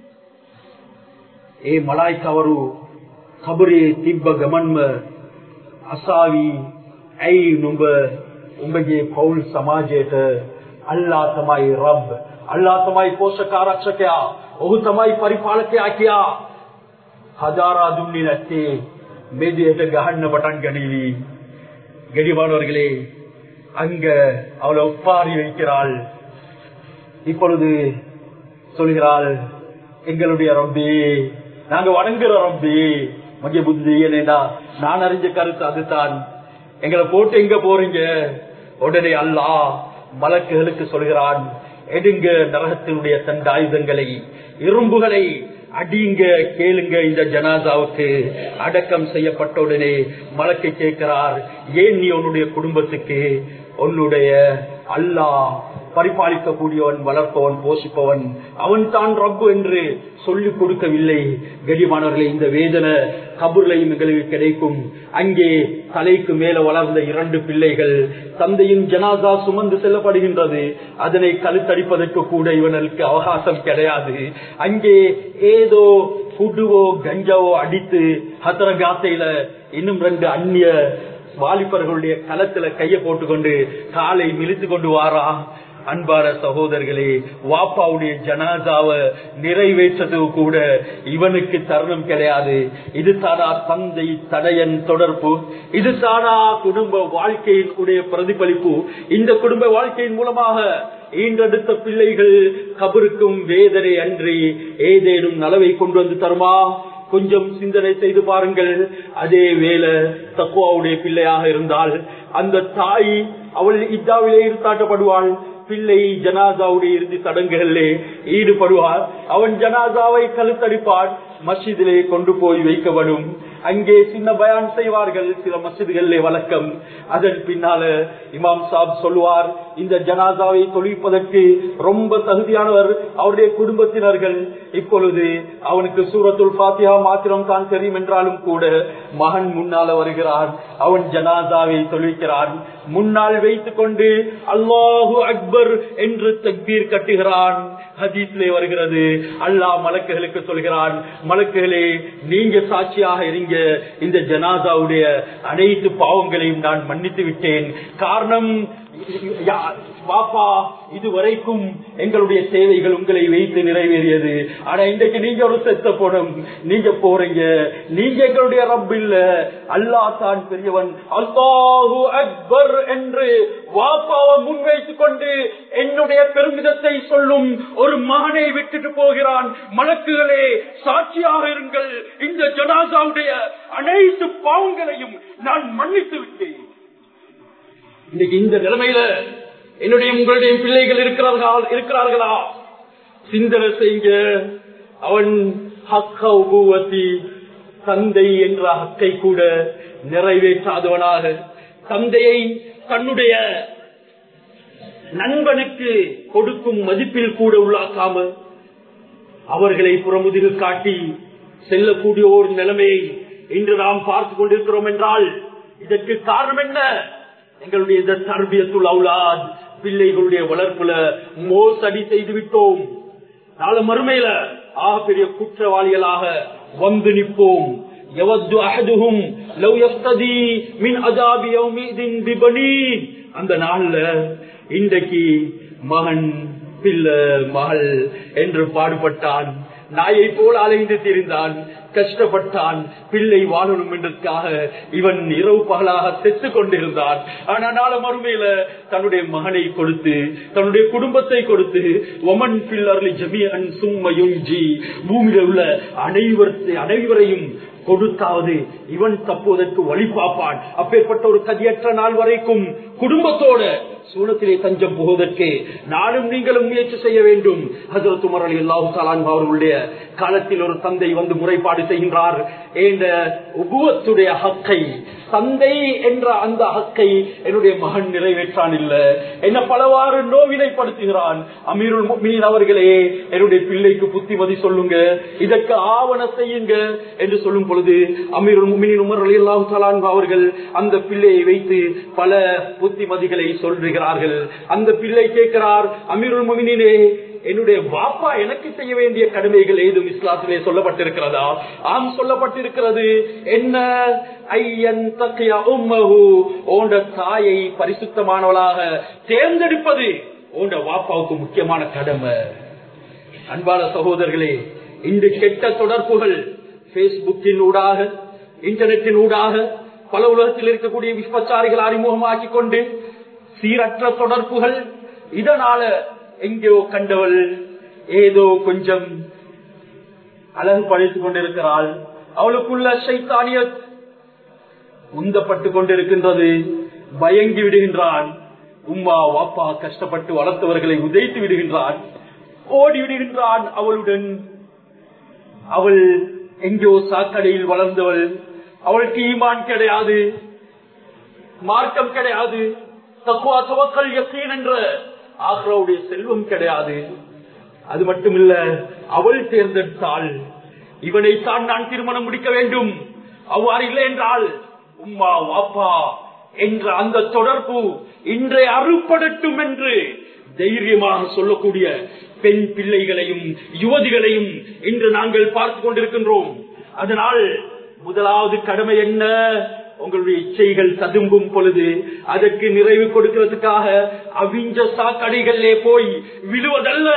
ಏ ಮಲಾಯ್ಕವರು ಖಬರಿ ತಿಬ್ಬ ಗಮನ್ಮ ಅಸಾವಿ ಐ ನುಂಬ ಉಂಬಗೆ ಪೌಲ್ ಸಮಾಜೇಟ ಅಲ್ಲಾ ತಮಾಯಿ ರಬ್ ಅಲ್ಲಾ ತಮಾಯಿ ಪೋಷಕಾರಕ್ಷಕ್ಯ ಒಹು ತಮಾಯಿ ಪರಿಪಾಲಕ್ಕೆ ಆಕ್ಯಾ ಹಜಾರಾ ದುಣ್ಣಿನತ್ತೆ ಮೇದಿಯಟ ಗಹಣ್ಣ பட்டன் கணிவி கெடிவானவர்களே அங்க அவளை ஒப்பாரி வைக்கிறாள் இப்பொழுது சொல்கிறாள் எங்களுடைய ரப்பி நாங்க வணங்குற ரப்பி மகிய புத்தி ஏனேடா நான் அறிஞ்ச கருத்து அதுதான் எங்களை போட்டு எங்க போறீங்க உடனே அல்லா மலக்குகளுக்கு சொல்கிறான் எடுங்க நரகத்தினுடைய தண்டாயுதங்களை இரும்புகளை அடிங்க கேளுங்க இந்த ஜனாதாவுக்கு அடக்கம் செய்யப்பட்ட உடனே மலக்கை கேட்கிறார் ஏன் நீ உன்னுடைய குடும்பத்துக்கு உன்னுடைய அல்லாஹ் பரிபாலிக்கக்கூடியவன் வளர்ப்பவன் போஷிப்பவன் அவன் தான் ரப்பு என்று சொல்லிக் கொடுக்கவில்லை கடிமானவர்களே இந்த வேதனை கபூர்லையும் எங்களுக்கு கிடைக்கும் அங்கே தலைக்கு மேல வளர்ந்த இரண்டு பிள்ளைகள் தந்தையின் ஜனாதா சுமந்து செல்லப்படுகின்றது அதனை கழுத்தடிப்பதற்கு கூட இவனுக்கு அவகாசம் கிடையாது அங்கே ஏதோ குடுவோ கஞ்சாவோ அடித்து ஹத்தரகாத்தையில இன்னும் ரெண்டு அந்நிய வாலிபர்களுடைய களத்துல கைய போட்டுக்கொண்டு காலை மிளித்து கொண்டு வாரா அன்பான சகோதரர்களே வாப்பாவுடைய ஜனாதாவை நிறைவேற்றது கூட இவனுக்கு தருணம் கிடையாது இது தானா தந்தை தடையன் தொடர்பு இது தானா குடும்ப வாழ்க்கையின் உடைய பிரதிபலிப்பு இந்த குடும்ப வாழ்க்கையின் மூலமாக ஈன்றெடுத்த பிள்ளைகள் கபருக்கும் வேதனை அன்றி ஏதேனும் நலவை கொண்டு வந்து தருமா கொஞ்சம் சிந்தனை செய்து பாருங்கள் அதே வேலை தக்குவாவுடைய பிள்ளையாக இருந்தால் அந்த தாய் அவள் இத்தாவிலே இருத்தாட்டப்படுவாள் பிள்ளை ஜனாசாவுடைய இறுதி சடங்குகளிலே ஈடுபடுவார் அவன் ஜனாசாவை கழுத்தடிப்பான் மஸ்ஜிதிலே கொண்டு போய் வைக்கப்படும் அங்கே சின்ன பயான் செய்வார்கள் சில மசிதிகளிலே வழக்கம் அதன் பின்னால இமாம் சாப் சொல்லுவார் இந்த ஜனாதாவை தொழிப்பதற்கு ரொம்ப தகுதியானவர் அவருடைய குடும்பத்தினர்கள் இப்பொழுது அவனுக்கு சூரத்துல் பாத்தியா மாத்திரம் தான் தெரியும் என்றாலும் கூட மகன் முன்னால வருகிறான் அவன் ஜனாதாவை தொழிக்கிறான் முன்னால் வைத்துக் கொண்டு அல்லாஹு அக்பர் என்று தக்பீர் கட்டுகிறான் ஹதீஸ்லே வருகிறது அல்லாஹ் மலக்குகளுக்கு சொல்கிறான் மலக்குகளே நீங்க சாட்சியாக இருங்க இந்த ஜனாதாவுடைய அனைத்து பாவங்களையும் நான் மன்னித்து விட்டேன் காரணம் பாப்பா இதுவரைக்கும் எங்களுடைய சேவைகள் உங்களை வைத்து நிறைவேறியது ஆனா இன்றைக்கு நீங்க ஒரு செத்த போனம் நீங்க போறீங்க நீங்க எங்களுடைய ரப் இல்ல அல்லா தான் பெரியவன் அல்லாஹு அக்பர் என்று வாப்பாவை முன்வைத்துக் கொண்டு என்னுடைய பெருமிதத்தை சொல்லும் ஒரு மகனை விட்டுட்டு போகிறான் மலக்குகளே சாட்சியாக இருங்கள் இந்த ஜனாசாவுடைய அனைத்து பாவங்களையும் நான் மன்னித்து விட்டேன் இன்னைக்கு இந்த நிலைமையில என்னுடைய உங்களுடைய பிள்ளைகள் இருக்கிறார்களா இருக்கிறார்களா சிந்தனை செய்ய அவன் ஹக்க உபூவத்தி தந்தை என்ற ஹக்கை கூட நிறைவேற்றாதவனாக தந்தையை தன்னுடைய நண்பனுக்கு கொடுக்கும் மதிப்பில் கூட உள்ளாக்காம அவர்களை புறமுதில் காட்டி செல்லக்கூடிய ஒரு நிலைமையை இன்று நாம் பார்த்து கொண்டிருக்கிறோம் என்றால் இதற்கு காரணம் என்ன எங்களுடைய இந்த தர்பியத்துள் அவுலாத் பிள்ளைகளுடைய வளர்ப்புல மோசடி செய்து விட்டோம் நாளை மறுமையில ஆக பெரிய குற்றவாளிகளாக வந்து நிற்போம் எவது அகதுகும் லவ் எஃப்ததி மின் அஜாபி யௌமிதின் பிபனி அந்த நாள்ல இன்றைக்கு மகன் பிள்ளை மகள் என்று பாடுபட்டான் நாயை போல் அலைந்து திரிந்தான் கஷ்டப்பட்டான் பிள்ளை வாழணும் என்றதுக்காக இவன் இரவு பகலாக செத்து கொண்டிருந்தான் ஆனா நாள மறுமையில தன்னுடைய மகனை கொடுத்து தன்னுடைய குடும்பத்தை கொடுத்து ஒமன் பில்லர்லி ஜமியன் சும்மையும் ஜி பூமியில உள்ள அனைவரத்தை அனைவரையும் கொடுத்தாவது இவன் தப்புவதற்கு வழி பார்ப்பான் அப்பேற்பட்ட ஒரு கதியற்ற நாள் வரைக்கும் குடும்பத்தோட சூழத்திலே தஞ்சம் புகுவதற்கு நானும் நீங்களும் முயற்சி செய்ய வேண்டும் ஹசரத் உமர் அலி அல்லாஹு தாலான் அவர்களுடைய காலத்தில் ஒரு தந்தை வந்து முறைப்பாடு செய்கின்றார் என்ற உபுவத்துடைய ஹக்கை தந்தை என்ற அந்த ஹக்கை என்னுடைய மகன் நிறைவேற்றான் இல்ல என்ன பலவாறு நோவினைப்படுத்துகிறான் அமீருல் மீன் அவர்களே என்னுடைய பிள்ளைக்கு புத்திமதி சொல்லுங்க இதற்கு ஆவண செய்யுங்க என்று சொல்லும் பொழுது அமீருல் முமினின் உமர் அலி அல்லாஹு தாலான் அவர்கள் அந்த பிள்ளையை வைத்து பல புத்திமதிகளை சொல்லுகிறார்கள் அந்த பிள்ளை கேட்கிறார் அமீருல் முமினினே என்னுடைய வாப்பா எனக்கு செய்ய வேண்டிய கடமைகள் ஏதும் இஸ்லாத்திலே சொல்லப்பட்டிருக்கிறதா ஆம் சொல்லப்பட்டிருக்கிறது என்ன ஐயன் தக்கையா உம்மஹு ஓண்ட தாயை பரிசுத்தமானவளாக தேர்ந்தெடுப்பது ஓண்ட வாப்பாவுக்கு முக்கியமான கடமை அன்பான சகோதரர்களே இந்த கெட்ட தொடர்புகள் பேஸ்புக்கின் ஊடாக இன்டர்நெட்டின் ஊடாக பல உலகத்தில் இருக்கக்கூடிய விஸ்வச்சாரிகள் அறிமுகமாக்கி கொண்டு சீரற்ற தொடர்புகள் இதனால எங்கேயோ கண்டவள் ஏதோ கொஞ்சம் அழகு படைத்துக் கொண்டிருக்கிறாள் அவளுக்குள்ள சைத்தானிய உந்தப்பட்டு கொண்டிருக்கின்றது பயங்கி விடுகின்றான் உம்மா வாப்பா கஷ்டப்பட்டு வளர்த்தவர்களை உதைத்து விடுகின்றான் ஓடி விடுகின்றான் அவளுடன் அவள் எங்கோ சாக்கடையில் வளர்ந்தவள் அவளுக்கு ஈமான் கிடையாது மார்க்கம் கிடையாது தக்குவா துவக்கல் யக்கீன் என்ற ஆக்ராவுடைய செல்வம் கிடையாது அது மட்டுமில்ல அவள் தேர்ந்தெடுத்தாள் இவனைத்தான் நான் திருமணம் முடிக்க வேண்டும் அவ்வாறு இல்லை என்றால் உம்மா வாப்பா என்ற அந்த தொடர்பு இன்றைய அறுப்படட்டும் என்று தைரியமாக சொல்லக்கூடிய பெண் பிள்ளைகளையும் யுவதிகளையும் இன்று நாங்கள் பார்த்து கொண்டிருக்கின்றோம் அதனால் முதலாவது கடமை என்ன உங்களுடைய இச்சைகள் ததும்பும் பொழுது அதற்கு நிறைவு கொடுக்கிறதுக்காக அவிஞ்ச சாக்கடைகளிலே போய் விழுவதல்ல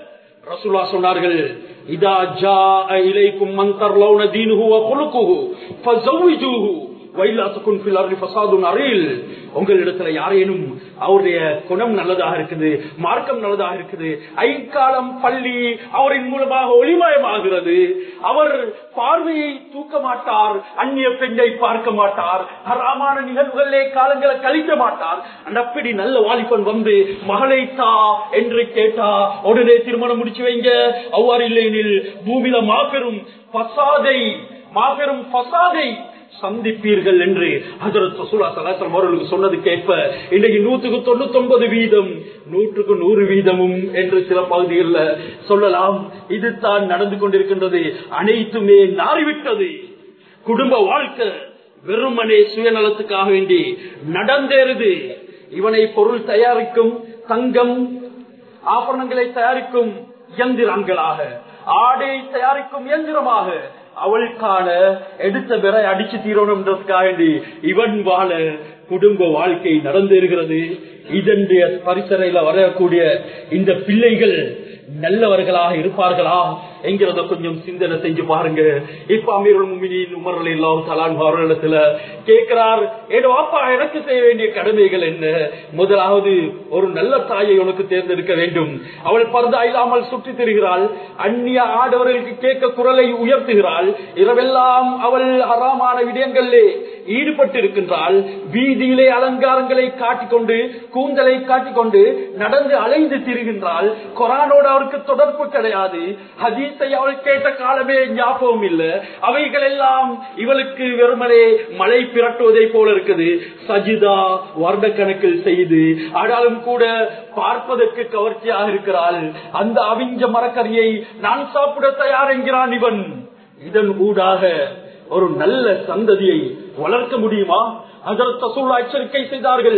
ரசூலா சொன்னார்கள் இதா ஜா இலைக்கும் மந்தர் லௌன தீனுஹு வ குலுக்குஹு ஃபஸவ்விஜூஹு வைலாத்துக்கும் பிலர்லி ஃபசாதுன் அரில் உங்களிடத்துல யாரேனும் அவருடைய குணம் நல்லதாக இருக்குது மார்க்கம் நல்லதாக இருக்குது ஐக்காலம் பள்ளி அவரின் மூலமாக ஒளிமயமாகிறது அவர் பார்வையை தூக்க மாட்டார் அந்நிய பெண்ணை பார்க்க மாட்டார் ஹராமான நிகழ்வுகளிலே காலங்களை கழிக்க மாட்டார் அப்படி நல்ல வாலிபன் வந்து மகளை தா என்று கேட்டா உடனே திருமணம் முடிச்சு வைங்க அவ்வாறு இல்லைனில் பூமியில மாபெரும் பசாதை மாபெரும் பசாதை சந்திப்பீர்கள் என்று ஹசரத் ரசூலா சலாசலம் அவர்களுக்கு சொன்னது கேட்ப இன்றைக்கு நூற்றுக்கு தொண்ணூத்தி ஒன்பது வீதம் நூற்றுக்கு நூறு வீதமும் என்று சில பகுதிகளில் சொல்லலாம் இது தான் நடந்து கொண்டிருக்கின்றது அனைத்துமே நாறிவிட்டது குடும்ப வாழ்க்கை வெறுமனே சுயநலத்துக்காக வேண்டி நடந்தேறுது இவனை பொருள் தயாரிக்கும் தங்கம் ஆபரணங்களை தயாரிக்கும் இயந்திரங்களாக ஆடை தயாரிக்கும் இயந்திரமாக அவளுக்கான எடுத்த பிற அடிச்சு தீரணும்ன்றதுக்காக வேண்டி இவன் வாழ குடும்ப வாழ்க்கை நடந்திருக்கிறது இதனுடைய பரிசரையில வரக்கூடிய இந்த பிள்ளைகள் நல்லவர்களாக இருப்பார்களா என்கிறத கொஞ்சம் சிந்தனை செஞ்சு பாருங்க இப்ப அமீருல் முமினின் உமர் இல்லாம தலான் அவர்களிடத்துல கேட்கிறார் ஏதோ அப்பா எனக்கு செய்ய வேண்டிய கடமைகள் என்ன முதலாவது ஒரு நல்ல தாயை உனக்கு தேர்ந்தெடுக்க வேண்டும் அவள் பர்தா இல்லாமல் சுற்றி திரிகிறாள் அந்நிய ஆடவர்களுக்கு கேட்க குரலை உயர்த்துகிறாள் இரவெல்லாம் அவள் அறாமான விடயங்களிலே ஈடுபட்டு இருக்கின்றாள் வீதியிலே அலங்காரங்களை காட்டிக்கொண்டு கூந்தலை காட்டிக்கொண்டு நடந்து அலைந்து திரிகின்றாள் கொரானோடு அவருக்கு தொடர்பு கிடையாது ஹதீஸை அவள் கேட்ட காலமே ஞாபகம் இல்லை அவைகள் எல்லாம் இவளுக்கு வெறுமனே மழை பிரட்டுவதை போல இருக்குது சஜிதா வருட கணக்கில் செய்து ஆனாலும் கூட பார்ப்பதற்கு கவர்ச்சியாக இருக்கிறாள் அந்த அவிஞ்ச மரக்கறியை நான் சாப்பிட தயார் என்கிறான் இவன் இதன் ஊடாக ஒரு நல்ல சந்ததியை வளர்க்க முடியுமா அதற்கு சூழ எச்சரிக்கை செய்தார்கள்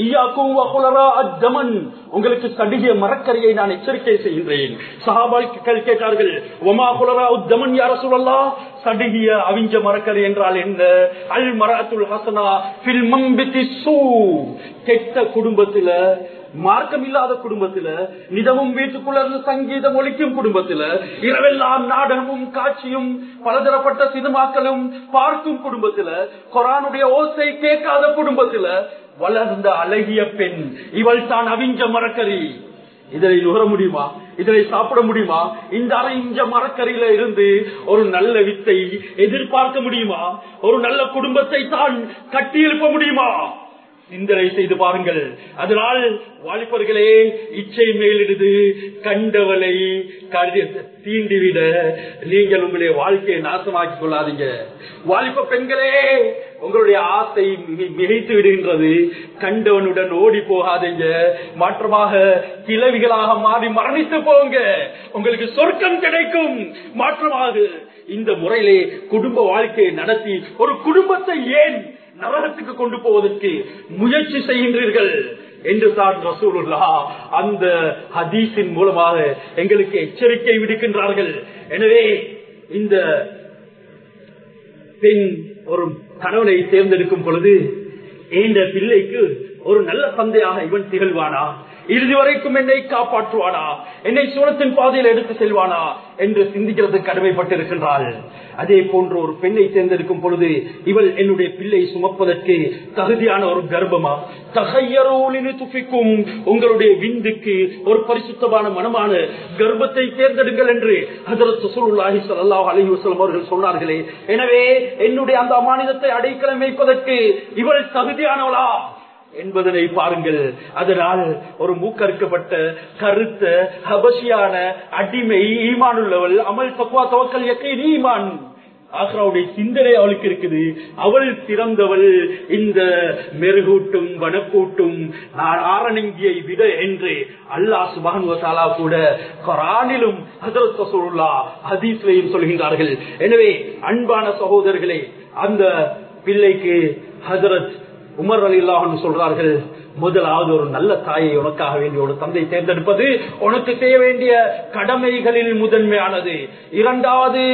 உங்களுக்கு சடிகிய மரக்கரியை நான் எச்சரிக்கை செய்கின்றேன் சஹாபாக்கள் கேட்டார்கள் ஒமா குலரா உத்தமன் யார சொல்லலா சடுகிய அவிஞ்ச மரக்கரி என்றால் என்ன அல் மரத்துல் ஹசனா பில் மம்பித்தி சூ கெட்ட குடும்பத்தில மார்க்கம் இல்லாத குடும்பத்துல நிதமும் வீட்டுக்குள்ள சங்கீதம் ஒழிக்கும் குடும்பத்துல இரவெல்லாம் நாடகமும் காட்சியும் பலதரப்பட்ட சினிமாக்களும் பார்க்கும் குடும்பத்துல கொரானுடைய ஓசை கேட்காத குடும்பத்துல வளர்ந்த அழகிய பெண் இவள் தான் அவிஞ்ச மரக்கறி இதனை நுகர முடியுமா இதனை சாப்பிட முடியுமா இந்த அரைஞ்ச மரக்கறியில இருந்து ஒரு நல்ல வித்தை எதிர்பார்க்க முடியுமா ஒரு நல்ல குடும்பத்தை தான் கட்டி எழுப்ப முடியுமா சிந்தனை செய்து பாருங்கள் அதனால் வாலிபர்களே இச்சை மேலிடுது கண்டவளை தீண்டிவிட நீங்கள் உங்களுடைய வாழ்க்கையை நாசமாக்கிக் கொள்ளாதீங்க வாலிப பெண்களே உங்களுடைய ஆசை மிகைத்து விடுகின்றது கண்டவனுடன் ஓடி போகாதீங்க மாற்றமாக கிளவிகளாக மாறி மரணித்து போங்க உங்களுக்கு சொர்க்கம் கிடைக்கும் மாற்றமாக இந்த முறையிலே குடும்ப வாழ்க்கையை நடத்தி ஒரு குடும்பத்தை ஏன் நரகத்துக்கு கொண்டு போவதற்கு முயற்சி செய்கின்றீர்கள் என்று தான் ரசூலுல்லா அந்த ஹதீஸின் மூலமாக எங்களுக்கு எச்சரிக்கை விடுக்கின்றார்கள் எனவே இந்த பெண் ஒரு கணவனை தேர்ந்தெடுக்கும் பொழுது இந்த பிள்ளைக்கு ஒரு நல்ல தந்தையாக இவன் திகழ்வானா இறுதி வரைக்கும் என்னை காப்பாற்றுவானா என்னை சூரத்தின் பாதையில் எடுத்து செல்வானா என்று சிந்திக்கிறது கடமைப்பட்டிருக்கின்றாள் அதே போன்று ஒரு பெண்ணை தேர்ந்தெடுக்கும் பொழுது இவள் என்னுடைய பிள்ளை சுமப்பதற்கு தகுதியான ஒரு கர்ப்பமா தகையரோலினு துப்பிக்கும் உங்களுடைய விந்துக்கு ஒரு பரிசுத்தமான மனமான கர்ப்பத்தை தேர்ந்தெடுங்கள் என்று ஹசரத் சுல்லாஹி சல்லாஹ் அலி வசலம் அவர்கள் சொன்னார்களே எனவே என்னுடைய அந்த அமானிதத்தை அடைக்கலம் வைப்பதற்கு இவள் தகுதியானவளா என்பதனை பாருங்கள் அதனால் ஒரு மூக்கறுக்கப்பட்ட கருத்த ஹபசியான அடிமை ஈமானுள்ளவள் அமல் தக்குவா தவக்கல் எக்கை ஈமான் ஆக்ராவுடைய சிந்தனை அவளுக்கு இருக்குது அவள் திறந்தவள் இந்த மெருகூட்டும் வனக்கூட்டும் நான் ஆரணங்கியை விட என்று அல்லாஹ் சுபான் வசாலா கூட கொரானிலும் ஹசரத் ரசூலுல்லா ஹதீஸ்லையும் சொல்கின்றார்கள் எனவே அன்பான சகோதரர்களே அந்த பிள்ளைக்கு ஹசரத் உமர் அலி சொல்றார்கள் முதலாவது ஒரு நல்ல தாயை உனக்காக வேண்டிய ஒரு தந்தை தேர்ந்தெடுப்பது உனக்கு செய்ய வேண்டிய கடமைகளில் முதன்மையானது இரண்டாவது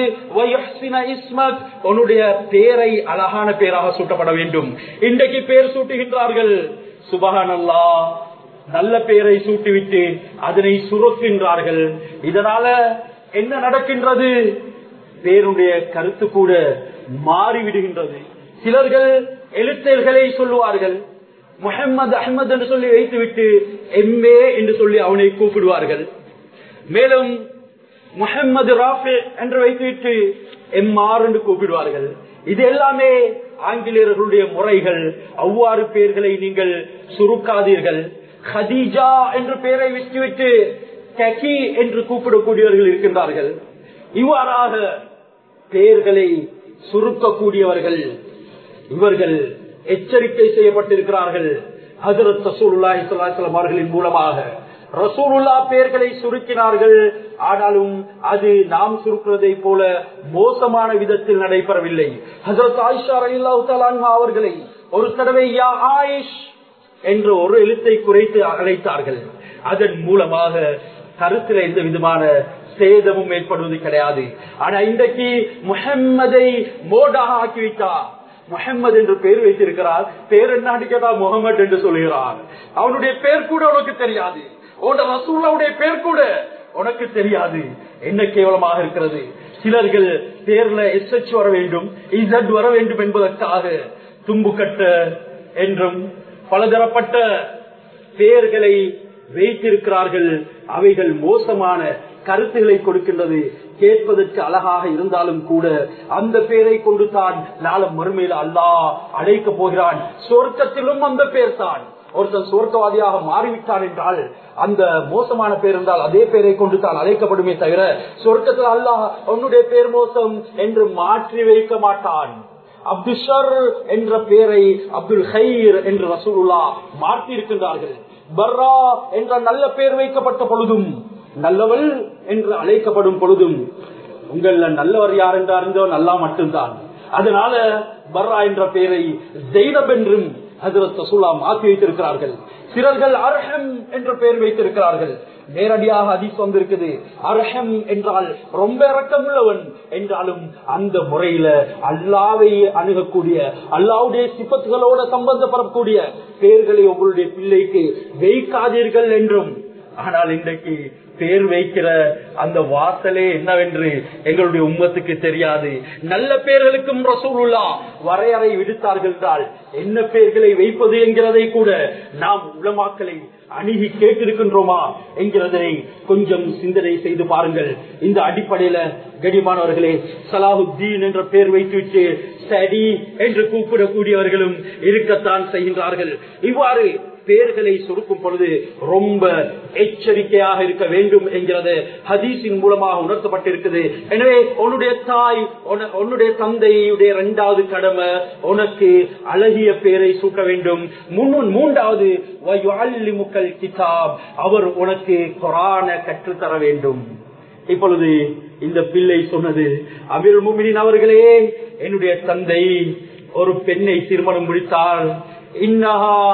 உன்னுடைய பேரை அழகான பேராக சூட்டப்பட வேண்டும் இன்றைக்கு பேர் சூட்டுகின்றார்கள் சுபகான் அல்லா நல்ல பெயரை சூட்டிவிட்டு அதனை சுரக்கின்றார்கள் இதனால என்ன நடக்கின்றது பேருடைய கருத்து கூட மாறிவிடுகின்றது சிலர்கள் எழுத்தல்களை சொல்லுவார்கள் முகமது அஹமது என்று சொல்லி வைத்துவிட்டு எம்ஏ என்று சொல்லி அவனை கூப்பிடுவார்கள் மேலும் முகமது ராஃபே என்று வைத்துவிட்டு எம்ஆர் என்று கூப்பிடுவார்கள் இது எல்லாமே ஆங்கிலேயர்களுடைய முறைகள் அவ்வாறு பெயர்களை நீங்கள் சுருக்காதீர்கள் ஹதீஜா என்று பெயரை விட்டுவிட்டு ககி என்று கூப்பிடக்கூடியவர்கள் இருக்கின்றார்கள் இவ்வாறாக பெயர்களை சுருக்கக்கூடியவர்கள் இவர்கள் எச்சரிக்கை செய்யப்பட்டிருக்கிறார்கள் ஹசரத் ரசூலுல்லாஹி ஸல்லல்லாஹு அவர்களின் மூலமாக ரசூலுல்லா பெயர்களை சுருக்கினார்கள் ஆனாலும் அது நாம் சுருக்கிறதை போல மோசமான விதத்தில் நடைபெறவில்லை ஹசரத் ஆயிஷா ரலியல்லாஹு தஆலா அவர்களை ஒரு தடவை யா ஆயிஷ் என்ற ஒரு எழுத்தை குறைத்து அழைத்தார்கள் அதன் மூலமாக கருத்துல எந்த விதமான சேதமும் ஏற்படுவது கிடையாது ஆனா இன்றைக்கு முகம்மதை மோடாக ஆக்கிவிட்டார் முகம்மது என்று பெயர் வைத்திருக்கிறார் பேர் என்ன கேட்டா முகமது என்று சொல்கிறார் அவனுடைய பேர் கூட உனக்கு தெரியாது உன்னோட ரசூல்லாவுடைய பேர் கூட உனக்கு தெரியாது என்ன கேவலமாக இருக்கிறது சிலர்கள் பேர்ல எஸ் வர வேண்டும் இசட் வர வேண்டும் என்பதற்காக தும்புக்கட்ட என்றும் பலதரப்பட்ட பெயர்களை வைத்திருக்கிறார்கள் அவைகள் மோசமான கருத்துக்களை கொடுக்கின்றது கேட்பதற்கு அழகாக இருந்தாலும் கூட அந்த பேரை கொண்டு தான் நாளம் மறுமையில் அல்லாஹ் அழைக்க போகிறான் சொர்க்கத்திலும் அந்த பேர் தான் ஒருத்தன் சொர்க்கவாதியாக மாறிவிட்டான் என்றால் அந்த மோசமான பேர் இருந்தால் அதே பேரை கொண்டு தான் அழைக்கப்படுமே தவிர சொர்க்கத்தில் அல்லாஹ் உன்னுடைய பேர் மோசம் என்று மாற்றி வைக்க மாட்டான் அப்துஷர் என்ற பெயரை அப்துல் ஹைர் என்று ரசூலுல்லா மாற்றி இருக்கின்றார்கள் பர்ரா என்ற நல்ல பெயர் வைக்கப்பட்ட பொழுதும் நல்லவள் என்று அழைக்கப்படும் பொழுதும் உங்கள நல்லவர் யார் என்று அறிந்தோ நல்லா மட்டும்தான் அதனால பர்ரா என்ற பெயரை ஜெய்னப் என்றும் ஹசரத் ரசூலா மாற்றி வைத்திருக்கிறார்கள் சிலர்கள் அர்ஹம் என்ற பெயர் வைத்திருக்கிறார்கள் நேரடியாக அதிஸ் வந்திருக்குது அர்ஹம் என்றால் ரொம்ப இறக்கமுள்ளவன் என்றாலும் அந்த முறையில அல்லாவை அணுகக்கூடிய அல்லாவுடைய சிப்பத்துகளோட சம்பந்தப்படக்கூடிய பெயர்களை உங்களுடைய பிள்ளைக்கு வைக்காதீர்கள் என்றும் ஆனால் இன்றைக்கு பேர் வைக்கிற அந்த வாசலே என்னவென்று எங்களுடைய உம்மத்துக்கு தெரியாது நல்ல பேர்களுக்கும் ரசூலுல்லா வரையறை விடுத்தார்கள் என்றால் என்ன பெயர்களை வைப்பது என்கிறதை கூட நாம் உலமாக்களை அணுகி கேட்டிருக்கின்றோமா என்கிறதை கொஞ்சம் சிந்தனை செய்து பாருங்கள் இந்த அடிப்படையில கடிமானவர்களே சலாஹுத்தீன் என்ற பெயர் வைத்துவிட்டு சடி என்று கூப்பிடக்கூடியவர்களும் இருக்கத்தான் செய்கின்றார்கள் இவ்வாறு பெயர்களை சுருக்கும் பொழுது ரொம்ப எச்சரிக்கையாக இருக்க வேண்டும் என்கிறது ஹதீஸின் மூலமாக உணர்த்தப்பட்டிருக்குது எனவே உன்னுடைய தாய் உன்னுடைய தந்தையுடைய இரண்டாவது கடமை உனக்கு அழகிய பெயரை சூட்ட வேண்டும் மூன்றாவது முக்கல் கிதாப் அவர் உனக்கு கொரான கற்றுத்தர வேண்டும் இப்பொழுது இந்த பிள்ளை சொன்னது அபிர் முமினின் அவர்களே என்னுடைய தந்தை ஒரு பெண்ணை திருமணம் முடித்தால் இன்னஹா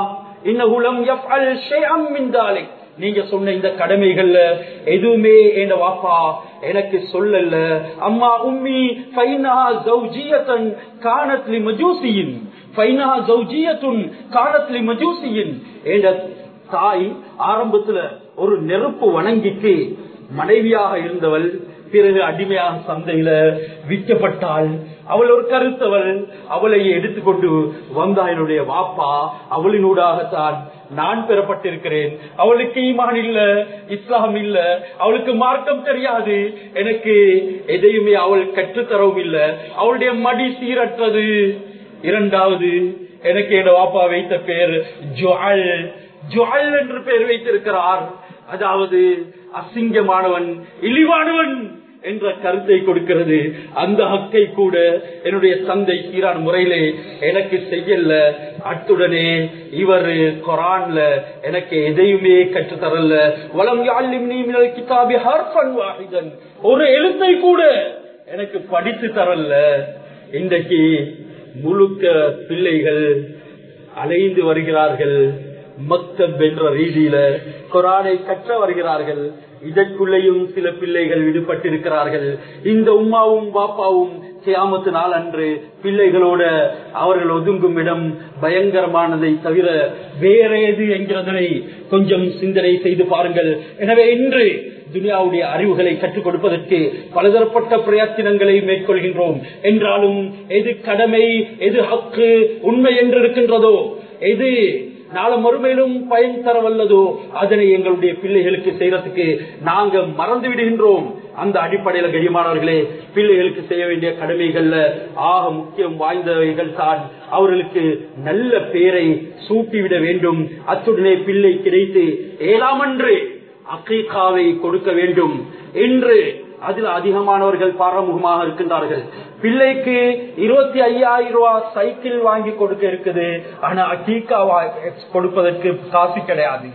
இன்னகுலம் யஃப்அல் ஷைஅம் மின் தாலிக் நீங்க சொன்ன இந்த கடமைகள்ல எதுவுமே என் வாப்பா எனக்கு சொல்லல அம்மா உம்மி ஃபைனஹா ஜௌஜியத்தன் கானத் லி மஜூசியின் ஃபைனஹா ஜௌஜியத்துன் கானத் லி மஜூசியின் என்ற தாய் ஆரம்பத்துல ஒரு நெருப்பு வணங்கிக்கு மனைவியாக இருந்தவள் பிறகு அடிமையாக சந்தையில விற்கப்பட்டாள் அவள் ஒரு கருத்தவள் அவளை எடுத்துக்கொண்டு வந்தா என்னுடைய வாப்பா அவளினூடாகத்தான் நான் பெறப்பட்டிருக்கிறேன் அவளுக்கு ஈமான் இல்ல இஸ்லாம் இல்ல அவளுக்கு மார்க்கம் தெரியாது எனக்கு எதையுமே அவள் கற்றுத்தரவும் இல்ல அவளுடைய மடி சீரற்றது இரண்டாவது எனக்கு என் வாப்பா வைத்த பேர் ஜுவல் ஜுவல் என்று பெயர் வைத்திருக்கிறார் அதாவது அசிங்கமானவன் இழிவானவன் என்ற கருத்தை கொடுக்கிறது அந்த ஹக்கை கூட என்னுடைய தந்தை சீரான் முறையிலே எனக்கு செய்யல அத்துடனே இவர் குரான்ல எனக்கு எதையுமே கற்றுத்தரல வளம் யாழ்லிம் நீ மினல் கிதாபி ஹர்ஃபன் வாஹிதன் ஒரு எழுத்தை கூட எனக்கு படித்து தரல இன்றைக்கு முழுக்க பிள்ளைகள் அலைந்து வருகிறார்கள் மக்தப் என்ற ரீதியில குரானை கற்ற வருகிறார்கள் இதற்குள்ளேயும் சில பிள்ளைகள் விடுபட்டிருக்கிறார்கள் இந்த உம்மாவும் பாப்பாவும் கியாமத்து நாள் அன்று பிள்ளைகளோட அவர்கள் ஒதுங்கும் இடம் பயங்கரமானதை தவிர வேற எது என்கிறதனை கொஞ்சம் சிந்தனை செய்து பாருங்கள் எனவே இன்று துனியாவுடைய அறிவுகளை கற்றுக் கொடுப்பதற்கு பலதரப்பட்ட பிரயத்தினங்களை மேற்கொள்கின்றோம் என்றாலும் எது கடமை எது ஹக்கு உண்மை என்று இருக்கின்றதோ எது நாளை மறுமையிலும் பயன் தர வல்லதோ அதனை எங்களுடைய பிள்ளைகளுக்கு செய்யறதுக்கு நாங்க மறந்து விடுகின்றோம் அந்த அடிப்படையில கடிமானவர்களே பிள்ளைகளுக்கு செய்ய வேண்டிய கடமைகள்ல ஆக முக்கியம் வாய்ந்தவைகள் தான் அவர்களுக்கு நல்ல பேரை சூட்டிவிட வேண்டும் அத்துடனே பிள்ளை கிடைத்து ஏழாம் அன்று அக்கீகாவை கொடுக்க வேண்டும் என்று அதில் அதிகமானவர்கள் பாரமுகமாக இருக்கின்றார்கள் பிள்ளைக்கு இருபத்தி ஐயாயிரம் ரூபாய் சைக்கிள் வாங்கி கொடுக்க இருக்குது ஆனா அக்கீக்கா கொடுப்பதற்கு காசு கிடையாது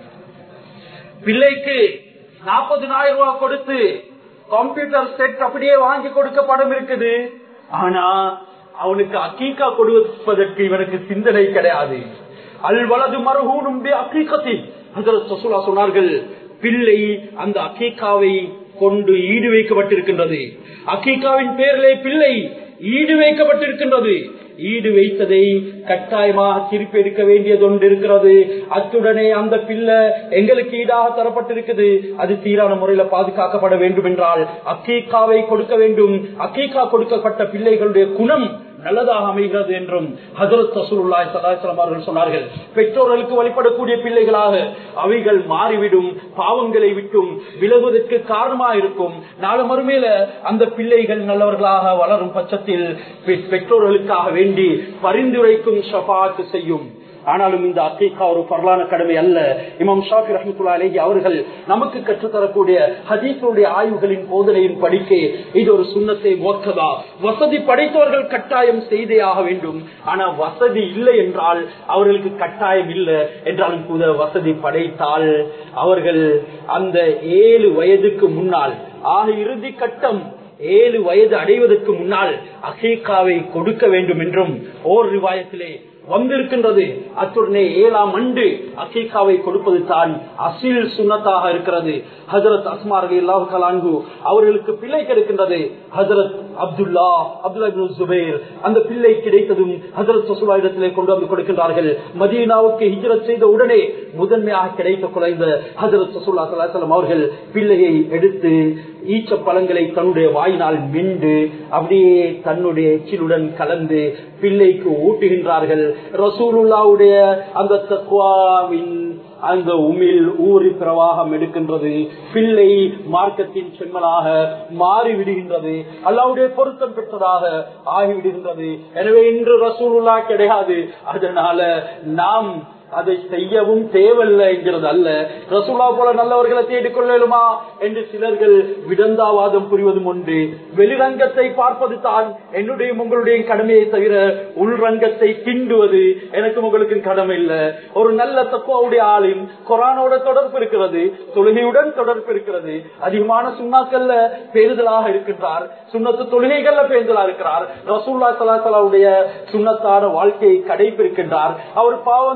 பிள்ளைக்கு நாற்பதினாயிரம் ரூபாய் கொடுத்து கம்ப்யூட்டர் செட் அப்படியே வாங்கி கொடுக்க படம் இருக்குது ஆனா அவனுக்கு அக்கீக்கா கொடுப்பதற்கு இவனுக்கு சிந்தனை கிடையாது அல் வலது மருகூனும் அக்கீக்கத்தில் சொன்னார்கள் பிள்ளை அந்த அக்கீக்காவை கொண்டு ஈடு வைக்கப்பட்டிருக்கின்றது அக்கீக்காவின் பேரிலே பிள்ளை ஈடு வைக்கப்பட்டிருக்கின்றது ஈடு வைத்ததை கட்டாயமாக திருப்பி எடுக்க வேண்டியது ஒன்று இருக்கிறது அத்துடனே அந்த பிள்ளை எங்களுக்கு ஈடாக தரப்பட்டிருக்குது அது சீரான முறையில பாதுகாக்கப்பட வேண்டும் என்றால் அக்கீக்காவை கொடுக்க வேண்டும் அக்கீக்கா கொடுக்கப்பட்ட பிள்ளைகளுடைய குணம் நல்லதாக அமைகிறது என்றும் ஹசரத் சசூருல்லாய் சதாசலம் அவர்கள் சொன்னார்கள் பெற்றோர்களுக்கு வழிபடக்கூடிய பிள்ளைகளாக அவைகள் மாறிவிடும் பாவங்களை விட்டும் விலகுவதற்கு காரணமாக இருக்கும் நாலு மறுமையில அந்த பிள்ளைகள் நல்லவர்களாக வளரும் பட்சத்தில் பெற்றோர்களுக்காக வேண்டி பரிந்துரைக்கும் ஷபாத்து செய்யும் ஆனாலும் இந்த அக்கீகா ஒரு பரலான கடமை அல்ல இமாம் ஷாஃபி ரஹமத்துல்லா அலேஹி அவர்கள் நமக்கு கற்றுத்தரக்கூடிய ஹதீஸுடைய ஆய்வுகளின் போதனையின் படிக்க இது ஒரு சுண்ணத்தை மோக்கதா வசதி படைத்தவர்கள் கட்டாயம் செய்தே ஆக வேண்டும் ஆனா வசதி இல்லை என்றால் அவர்களுக்கு கட்டாயம் இல்லை என்றாலும் கூட வசதி படைத்தால் அவர்கள் அந்த ஏழு வயதுக்கு முன்னால் ஆக இறுதி கட்டம் ஏழு வயது அடைவதற்கு முன்னால் அகீகாவை கொடுக்க வேண்டும் என்றும் ஓர் ரிவாயத்திலே வந்திருக்கின்றது அத்துடனே ஏழாம் ஆண்டு அக்கீகாவை கொடுப்பது தான் அசில் சுண்ணத்தாக இருக்கிறது ஹசரத் அஸ்மார் அல்லாஹு கலான்கு அவர்களுக்கு பிள்ளை கிடைக்கின்றது ஹசரத் அப்துல்லா அப்துல்லா சுபேர் அந்த பிள்ளை கிடைத்ததும் ஹசரத் சசுலா இடத்திலே கொண்டு வந்து கொடுக்கின்றார்கள் மதீனாவுக்கு ஹிஜரத் செய்த உடனே முதன்மையாக கிடைத்த குறைந்த ஹசரத் சசுல்லா சலாசலம் அவர்கள் பிள்ளையை எடுத்து ஈச்ச பழங்களை தன்னுடைய வாயினால் மிண்டு அப்படியே தன்னுடைய எச்சிலுடன் கலந்து பிள்ளைக்கு ஊட்டுகின்றார்கள் ரசூலுல்லாவுடைய அந்த தக்குவாவின் அந்த உமிழ் ஊறி பிரவாகம் எடுக்கின்றது பிள்ளை மார்க்கத்தின் செம்மலாக மாறிவிடுகின்றது அல்லாவுடைய பொருத்தம் பெற்றதாக ஆகிவிடுகின்றது எனவே இன்று ரசூலுல்லா கிடையாது அதனால நாம் அதை செய்யவும் தேவையில்லை என்கிறது அல்ல ரசூலா போல நல்லவர்களை தேடிக்கொள்ளலுமா என்று சிலர்கள் விடந்தாவாதம் புரிவதும் உண்டு வெளிரங்கத்தை பார்ப்பது தான் என்னுடைய உங்களுடைய கடமையை தவிர உள்ரங்கத்தை கிண்டுவது எனக்கு உங்களுக்கு கடமை இல்லை ஒரு நல்ல தக்குவாவுடைய ஆளின் கொரானோட தொடர்பு இருக்கிறது தொழுகையுடன் தொடர்பு இருக்கிறது அதிகமான சுண்ணாக்கள்ல பேருதலாக இருக்கின்றார் சுண்ணத்து தொழுகைகள்ல பேருதலா இருக்கிறார் ரசூல்லா சலாசலாவுடைய சுண்ணத்தான வாழ்க்கையை கடைபிடிக்கின்றார் அவர் பாவங்களை விட்டு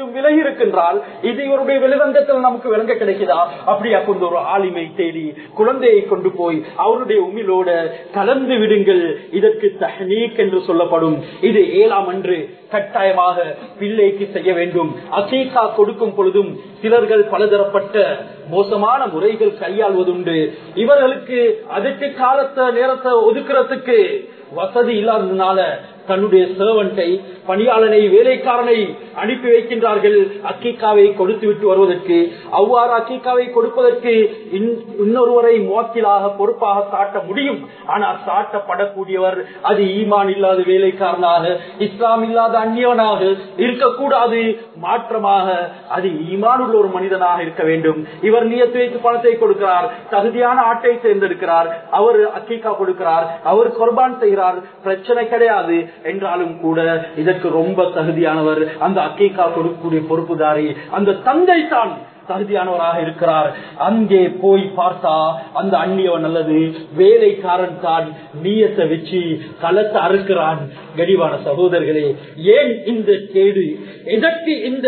விட்டும் விலகி இருக்கின்றால் இது இவருடைய வெளிரங்கத்தில் நமக்கு விளங்க கிடைக்குதா அப்படியா கொண்டு ஒரு ஆலிமை தேடி குழந்தையை கொண்டு போய் அவருடைய உமிழோட கலந்து விடுங்கள் இதற்கு தஹ்னீக் என்று சொல்லப்படும் இது ஏழாம் அன்று கட்டாயமாக பிள்ளைக்கு செய்ய வேண்டும் அசீகா கொடுக்கும் பொழுதும் சிலர்கள் பலதரப்பட்ட மோசமான முறைகள் கையாள்வதுண்டு இவர்களுக்கு அதற்கு காலத்தை நேரத்தை ஒதுக்குறதுக்கு வசதி இல்லாததுனால தன்னுடைய சேவன்ட்டை பணியாளனை வேலைக்காரனை அனுப்பி வைக்கின்றார்கள் அக்கீக்காவை கொடுத்து விட்டு வருவதற்கு அவ்வாறு அக்கீக்காவை கொடுப்பதற்கு இன்னொருவரை மோக்கிலாக பொறுப்பாக சாட்ட முடியும் ஆனால் சாட்டப்படக்கூடியவர் அது ஈமான் இல்லாத வேலைக்காரனாக இஸ்லாம் இல்லாத அந்நியவனாக இருக்கக்கூடாது மாற்றமாக அது ஈமான் உள்ள ஒரு மனிதனாக இருக்க வேண்டும் இவர் நியத்து வைத்து பணத்தை கொடுக்கிறார் தகுதியான ஆட்டை தேர்ந்தெடுக்கிறார் அவர் அக்கீக்கா கொடுக்கிறார் அவர் குர்பான் செய்கிறார் பிரச்சனை கிடையாது என்றாலும் கூட இதற்கு ரொம்ப தகுதியானவர் அந்த அக்கீக்கா கொடுக்கக்கூடிய பொறுப்புதாரி அந்த தந்தை தான் தகுதியானவராக இருக்கிறார் அங்கே போய் பார்த்தா அந்த அந்நியவன் அல்லது வேலைக்காரன் தான் நீயத்தை வச்சு களத்தை அறுக்கிறான் கடிவான சகோதரர்களே ஏன் இந்த கேடு எதற்கு இந்த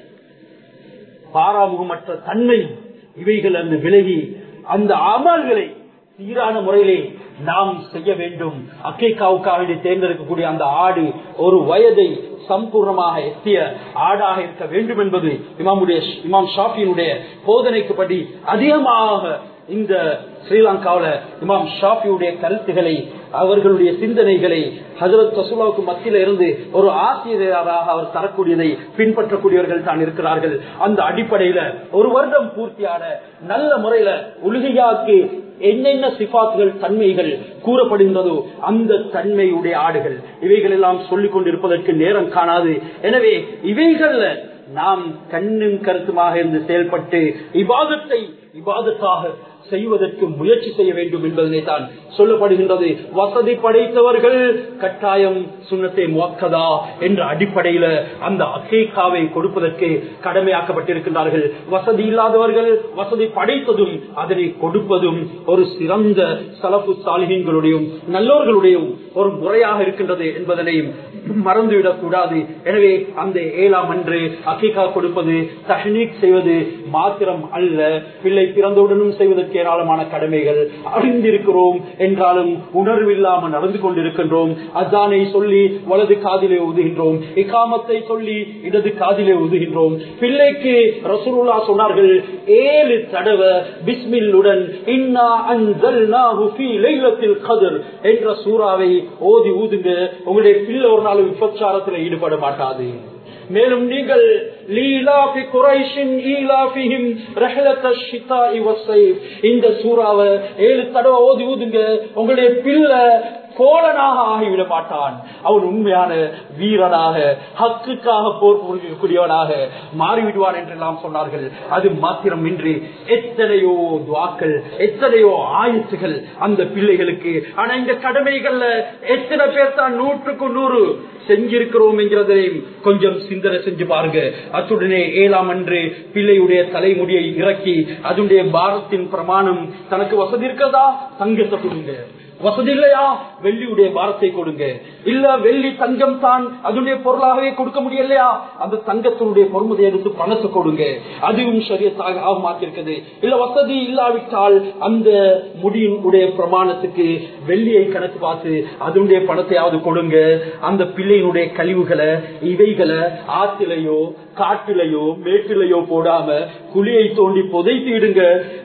பாராமுகமற்ற தன்மை இவைகள் அந்த விலகி அந்த அமல்களை சீரான முறையிலே நாம் செய்ய வேண்டும் அக்கேக்காவுக்காக தேர்ந்தெடுக்கக்கூடிய அந்த ஆடு ஒரு வயதை சம்பூர்ணமாக எத்திய ஆடாக இருக்க வேண்டும் என்பது இமாமுடைய இமாம் ஷாஃபியினுடைய போதனைக்குப்படி அதிகமாக இந்த ஸ்ரீலங்காவில இமாம் ஷாஃபியுடைய கருத்துக்களை அவர்களுடைய சிந்தனைகளை ஹசரத் ரசூலாவுக்கு மத்தியில இருந்து ஒரு ஆசிரியராக அவர் தரக்கூடியதை பின்பற்றக்கூடியவர்கள் தான் இருக்கிறார்கள் அந்த அடிப்படையில ஒரு வருடம் பூர்த்தியான நல்ல முறையில உலகையாக்கு என்னென்ன சிபாத்துகள் தன்மைகள் கூறப்படுகின்றதோ அந்த தன்மையுடைய ஆடுகள் இவைகள் எல்லாம் சொல்லிக் கொண்டிருப்பதற்கு நேரம் காணாது எனவே இவைகள்ல நாம் கண்ணும் கருத்துமாக இருந்து செயல்பட்டு இபாதத்தை இபாதத்தாக செய்வதற்கு முயற்சி செய்ய வேண்டும் என்பதனை தான் சொல்லப்படுகின்றது வசதி படைத்தவர்கள் கட்டாயம் சுண்ணத்தை முவக்கதா என்ற அடிப்படையில அந்த அக்கேக்காவை கொடுப்பதற்கு கடமையாக்கப்பட்டிருக்கின்றார்கள் வசதி இல்லாதவர்கள் வசதி படைத்ததும் அதனை கொடுப்பதும் ஒரு சிறந்த சலப்பு சாலிகங்களுடையும் நல்லோர்களுடையும் ஒரு முறையாக இருக்கின்றது என்பதனையும் மறந்துவிடக் கூடாது எனவே அந்த ஏழாம் அன்று அக்கேக்கா கொடுப்பது தஹ்னீக் செய்வது மாத்திரம் அல்ல பிள்ளை பிறந்தவுடனும் செய்வதற்கு ஏராளமான கடமைகள் அறிந்திருக்கிறோம் என்றாலும் உணர்வு இல்லாமல் நடந்து கொண்டிருக்கின்றோம் அதானை சொல்லி வலது காதிலே ஊதுகின்றோம் இக்காமத்தை சொல்லி இடது காதிலே ஊதுகின்றோம் பிள்ளைக்கு ரசூலுல்லா சொன்னார்கள் ஏழு தடவை பிஸ்மில்லுடன் இன்னா அன்சல்நாஹு ஃபீ லைலத்தில் கத்ர் என்ற சூறாவை ஓதி ஊதுங்க உங்களுடைய பிள்ளை ஒரு நாள் விபச்சாரத்தில் ஈடுபட மாட்டாது மேலும் நீங்கள் லீலாஃபி குரைஷின் ஈலாஃபிஹிம் ரஹலத்த ஷிதாஇ வஸ்ஸைஃப் இந்த சூறாவை ஏழு தடவை ஓதி ஊதுங்க உங்களுடைய பிள்ளை கோலனாக ஆகிவிட மாட்டான் அவன் உண்மையான வீரனாக ஹக்குக்காக போர் புரியக்கூடியவனாக மாறிவிடுவான் என்று எல்லாம் சொன்னார்கள் அது மாத்திரமின்றி எத்தனையோ துவாக்கள் எத்தனையோ ஆயுத்துகள் அந்த பிள்ளைகளுக்கு ஆனா இந்த கடமைகள்ல எத்தனை பேர் தான் நூற்றுக்கு நூறு செஞ்சிருக்கிறோம் என்கிறதையும் கொஞ்சம் சிந்தனை செஞ்சு பாருங்க அத்துடனே ஏழாம் அன்று பிள்ளையுடைய தலைமுடியை இறக்கி அதனுடைய பாரத்தின் பிரமாணம் தனக்கு வசதி இருக்கிறதா தங்கத்தை கொடுங்க வசதி இல்லையா வெள்ளியுடைய பாரத்தை கொடுங்க இல்ல வெள்ளி தங்கம் தான் அதனுடைய பொருளாகவே கொடுக்க முடியலையா அந்த தங்கத்தினுடைய பொறுமதி எடுத்து பணத்தை கொடுங்க அதுவும் சரியத்தாக ஆகமாக்கிருக்குது இல்ல வசதி இல்லாவிட்டால் அந்த முடியின் உடைய பிரமாணத்துக்கு வெள்ளியை கணக்கு பார்த்து அதனுடைய பணத்தையாவது கொடுங்க அந்த பிள்ளையினுடைய கழிவுகளை இவைகளை ஆத்திலையோ காட்டிலையோ மேட்டிலையோ போடாம குழியை தோண்டி புதைத்து இடுங்க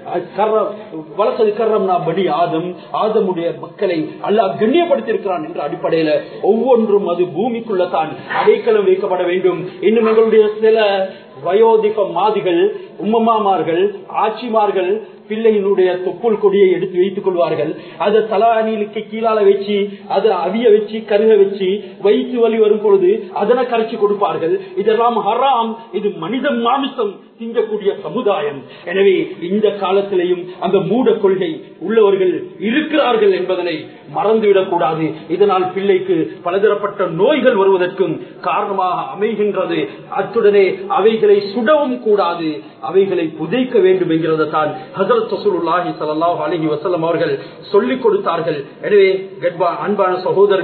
வளர்த்தது கர்றம்னா படி ஆதம் ஆதமுடைய மக்களை அல்லாஹ் கண்ணியப்படுத்தி இருக்கிறான் என்ற அடிப்படையில ஒவ்வொன்றும் அது பூமிக்குள்ள தான் அடைக்கலம் வைக்கப்பட வேண்டும் இன்னும் எங்களுடைய சில வயோதிக மாதிகள் உம்மமாமார்கள் ஆட்சிமார்கள் பிள்ளையினுடைய தொப்புள் கொடியை எடுத்து வைத்துக் கொள்வார்கள் அதை தலானிலுக்கு கீழால வச்சு அதை அவிய வச்சு கருக வச்சு வயிற்று வலி வரும் பொழுது அதனை கரைச்சி கொடுப்பார்கள் இதெல்லாம் ஹராம் இது மனித மாமிசம் திங்கக்கூடிய சமுதாயம் எனவே இந்த காலத்திலையும் அந்த மூட கொள்கை உள்ளவர்கள் இருக்கிறார்கள் என்பதனை மறந்துவிடக் கூடாது இதனால் பிள்ளைக்கு பலதரப்பட்ட நோய்கள் வருவதற்கும் காரணமாக அமைகின்றது அத்துடனே அவைகளை சுடவும் கூடாது அவைகளை புதைக்க வேண்டும் என்கிறத தான் ஹசரத் சசூலுல்லாஹி சல்லாஹ் அலஹி வசல்லம் அவர்கள் சொல்லிக் கொடுத்தார்கள் எனவே அன்பான சகோதரர்களே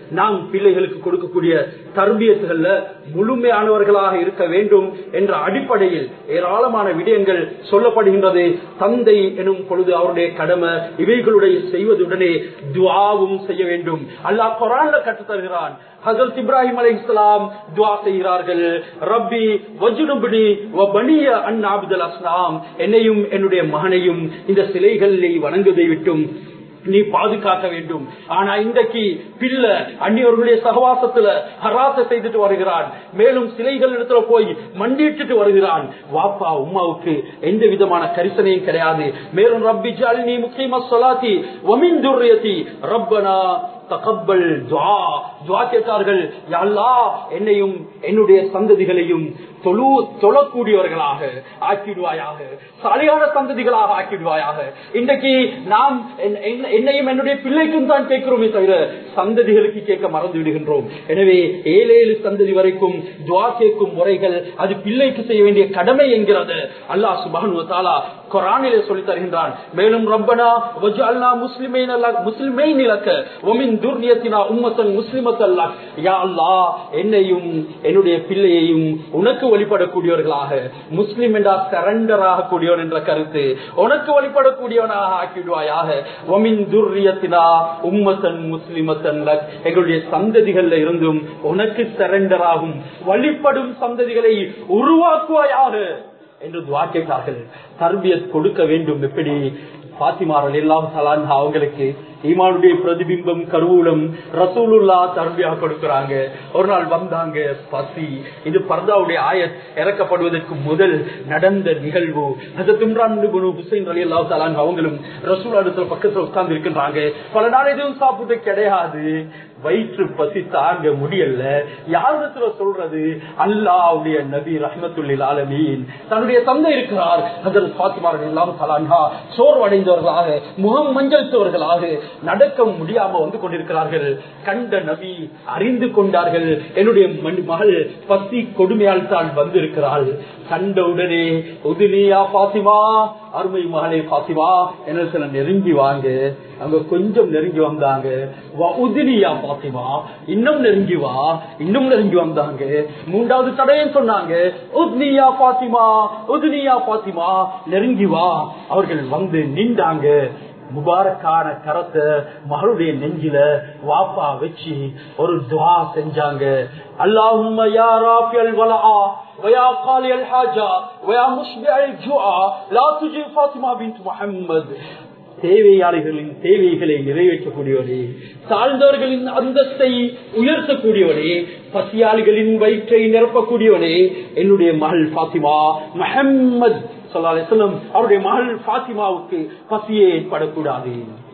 நாம் பிள்ளைகளுக்கு கொடுக்கக்கூடிய தர்பியத்துகள்ல முழுமையானவர்களாக இருக்க வேண்டும் என்ற அடிப்படையில் ஏராளமான விடயங்கள் சொல்லப்படுகின்றது தந்தை எனும் பொழுது அவருடைய கடமை இவைகளுடைய செய்வதுடனே துவாவும் செய்ய வேண்டும் அல்லாஹ் குரான்ல கற்றுத் தருகிறான் ஹசரத் இப்ராஹிம் அலை இஸ்லாம் துவா செய்கிறார்கள் ரப்பி வஜ்னுபினி வபனிய அன் ஆபிதல் அஸ்லாம் என்னையும் என்னுடைய மகனையும் இந்த சிலைகளை வணங்குவதை விட்டும் நீ பாதுகாக்க வேண்டும் ஆனா இன்றைக்கு பிள்ளை அந்நியவர்களுடைய சகவாசத்துல ஹராச செய்துட்டு வருகிறான் மேலும் சிலைகள் இடத்துல போய் மண்டிட்டுட்டு வருகிறான் வாப்பா உமாவுக்கு எந்த விதமான கரிசனையும் கிடையாது மேலும் ரப்பி ஜாலினி முக்கியமா சொலாத்தி ஒமின் துர்யத்தி ரப்பனா தகப்பல் துவா துவா கேட்டார்கள் யல்லா என்னையும் என்னுடைய சந்ததிகளையும் தொழு தொழக்கூடியவர்களாக ஆக்கிடுவாயாக சாலையான சந்ததிகளாக ஆக்கிடுவாயாக இன்றைக்கு நாம் என்- என்- என்னையும் என்னுடைய பிள்ளைக்கும் தான் கேட்கிறோமே தவிர சந்ததிகளுக்கு கேட்க மறந்து விடுகின்றோம் எனவே ஏழு ஏழு சந்ததி வரைக்கும் துவா கேட்கும் முறைகள் அது பிள்ளைக்கு செய்ய வேண்டிய கடமை என்கிறது அல்லாஹ் சுபானு தாலா குரானிலே சொல்லி தருகின்றான் மேலும் ரப்பனா வஜ்அல்னா முஸ்லிமைன் அல்ல முஸ்லிமை நிலக்க ஒமின் துர்னியத்தினா உம்மத்தன் முஸ்லிமத் அல்ல யா அல்லாஹ் என்னையும் என்னுடைய பிள்ளையையும் உனக்கு வழிபடக்கூடியவர்களாக முஸ்லிம் என்றா சரண்டர் ஆகக்கூடியவன் என்ற கருத்து உனக்கு வழிபடக்கூடியவனாக ஆக்கிடுவாயாக ஒமின் துர்ரியத்தினா உம்மத்தன் முஸ்லிமத்தன் லக் எங்களுடைய சந்ததிகள்ல இருந்தும் உனக்கு சரண்டர் ஆகும் வழிபடும் சந்ததிகளை உருவாக்குவாயாக என்று துவா கேட்டார்கள் தர்பியத் கொடுக்க வேண்டும் எப்படி பாத்திமார்கள் எல்லாம் சலான் அவங்களுக்கு ஈமானுடைய பிரதிபிம்பம் கருவூலம் ரசூலுல்லா தர்பியா கொடுக்கறாங்க ஒரு நாள் வந்தாங்க பசி இது பர்தாவுடைய ஆயத் இறக்கப்படுவதற்கு முதல் நடந்த நிகழ்வு அது தும்ரான் ஹுசைன் அலி அல்லா சலான் அவங்களும் ரசூல் இடத்துல பக்கத்துல உட்கார்ந்து இருக்கின்றாங்க பல நாள் எதுவும் சாப்பிட்டு கிடையாது வயிற்று பசி தாங்க முடியல யாரிடத்துல சொல்றது அல்லாவுடைய நபி ரஹமத்துல்லில் ஆலமீன் தன்னுடைய தந்தை இருக்கிறார் அதில் பாத்திமார்கள் எல்லாம் சலான்ஹா சோர்வடைந்தவர்களாக முகம் மஞ்சள்த்தவர்களாக நடக்க முடியாம வந்து கொண்டிருக்கிறார்கள் கண்ட நபி அறிந்து கொண்டார்கள் என்னுடைய மண்- மகள் பசி கொடுமையால் தான் வந்திருக்கிறாள் கண்ட உடனே உதினியா பாத்திமா அருமை மகளே பாத்திமா என்ன சில நெருங்கி வாங்க அங்க கொஞ்சம் நெருங்கி வந்தாங்க வா, உதினியா பாத்திமா இன்னும் நெருங்கி வா இன்னும் நெருங்கி வந்தாங்க மூன்றாவது தடையும் சொன்னாங்க உத்னியா பாத்திமா உத்னியா பாத்திமா நெருங்கி வா அவர்கள் வந்து நின்றாங்க முபாரக்கான கரத்தை மகளுடைய நெஞ்சில வாப்பா வச்சு ஒரு துவா செஞ்சாங்க அல்லாஹும்ம யா ராஃபியல் வலஆ ويا قالي الحاجة ويا مشبع الجوع لا تجي فاطمة بنت محمد தேவையாளிகளின் தேவைகளை நிறைவேற்றக்கூடியவனே தாழ்ந்தவர்களின் அந்தஸ்தை உயர்த்தக்கூடியவனே பசியாளிகளின் வயிற்றை நிரப்பக்கூடியவனே என்னுடைய மகள் பாத்திமா முஹம்மது ஸல்லல்லாஹு அலைஹி வஸல்லம் அவருடைய மகள் பாத்திமாவுக்கு பசியே ஏற்படக்கூடாது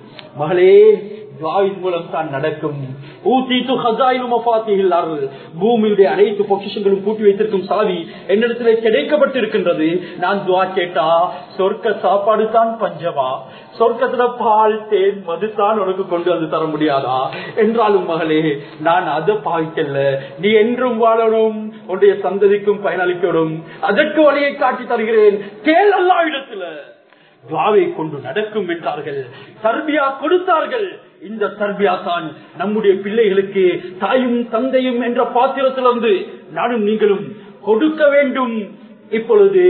மகளே துவாவின் மூலம் தான் நடக்கும் ஊத்தீத்து ஹசாயினு மஃபாத்திஹில் அருள் பூமியுடைய அனைத்து பொக்கிஷங்களும் கூட்டி வைத்திருக்கும் சாவி என்னிடத்திலே கிடைக்கப்பட்டிருக்கின்றது நான் துவா கேட்டா சொர்க்க சாப்பாடு தான் பஞ்சமா சொர்க்கத்துல பால் தேன் மது தான் உனக்கு கொண்டு வந்து தர முடியாதா என்றாலும் மகளே நான் அதை பாய்க்கல நீ என்றும் வாழணும் உன்னுடைய சந்ததிக்கும் பயனளிக்கணும் அதற்கு வழியை காட்டி தருகிறேன் கேள் அல்லா இடத்துல துவாவை கொண்டு நடக்கும் என்றார்கள் தர்பியா கொடுத்தார்கள் இந்த தர்பியா தான் நம்முடைய பிள்ளைகளுக்கு தாயும் தந்தையும் என்ற பாத்திரத்திலிருந்து நானும் நீங்களும் கொடுக்க வேண்டும் இப்பொழுது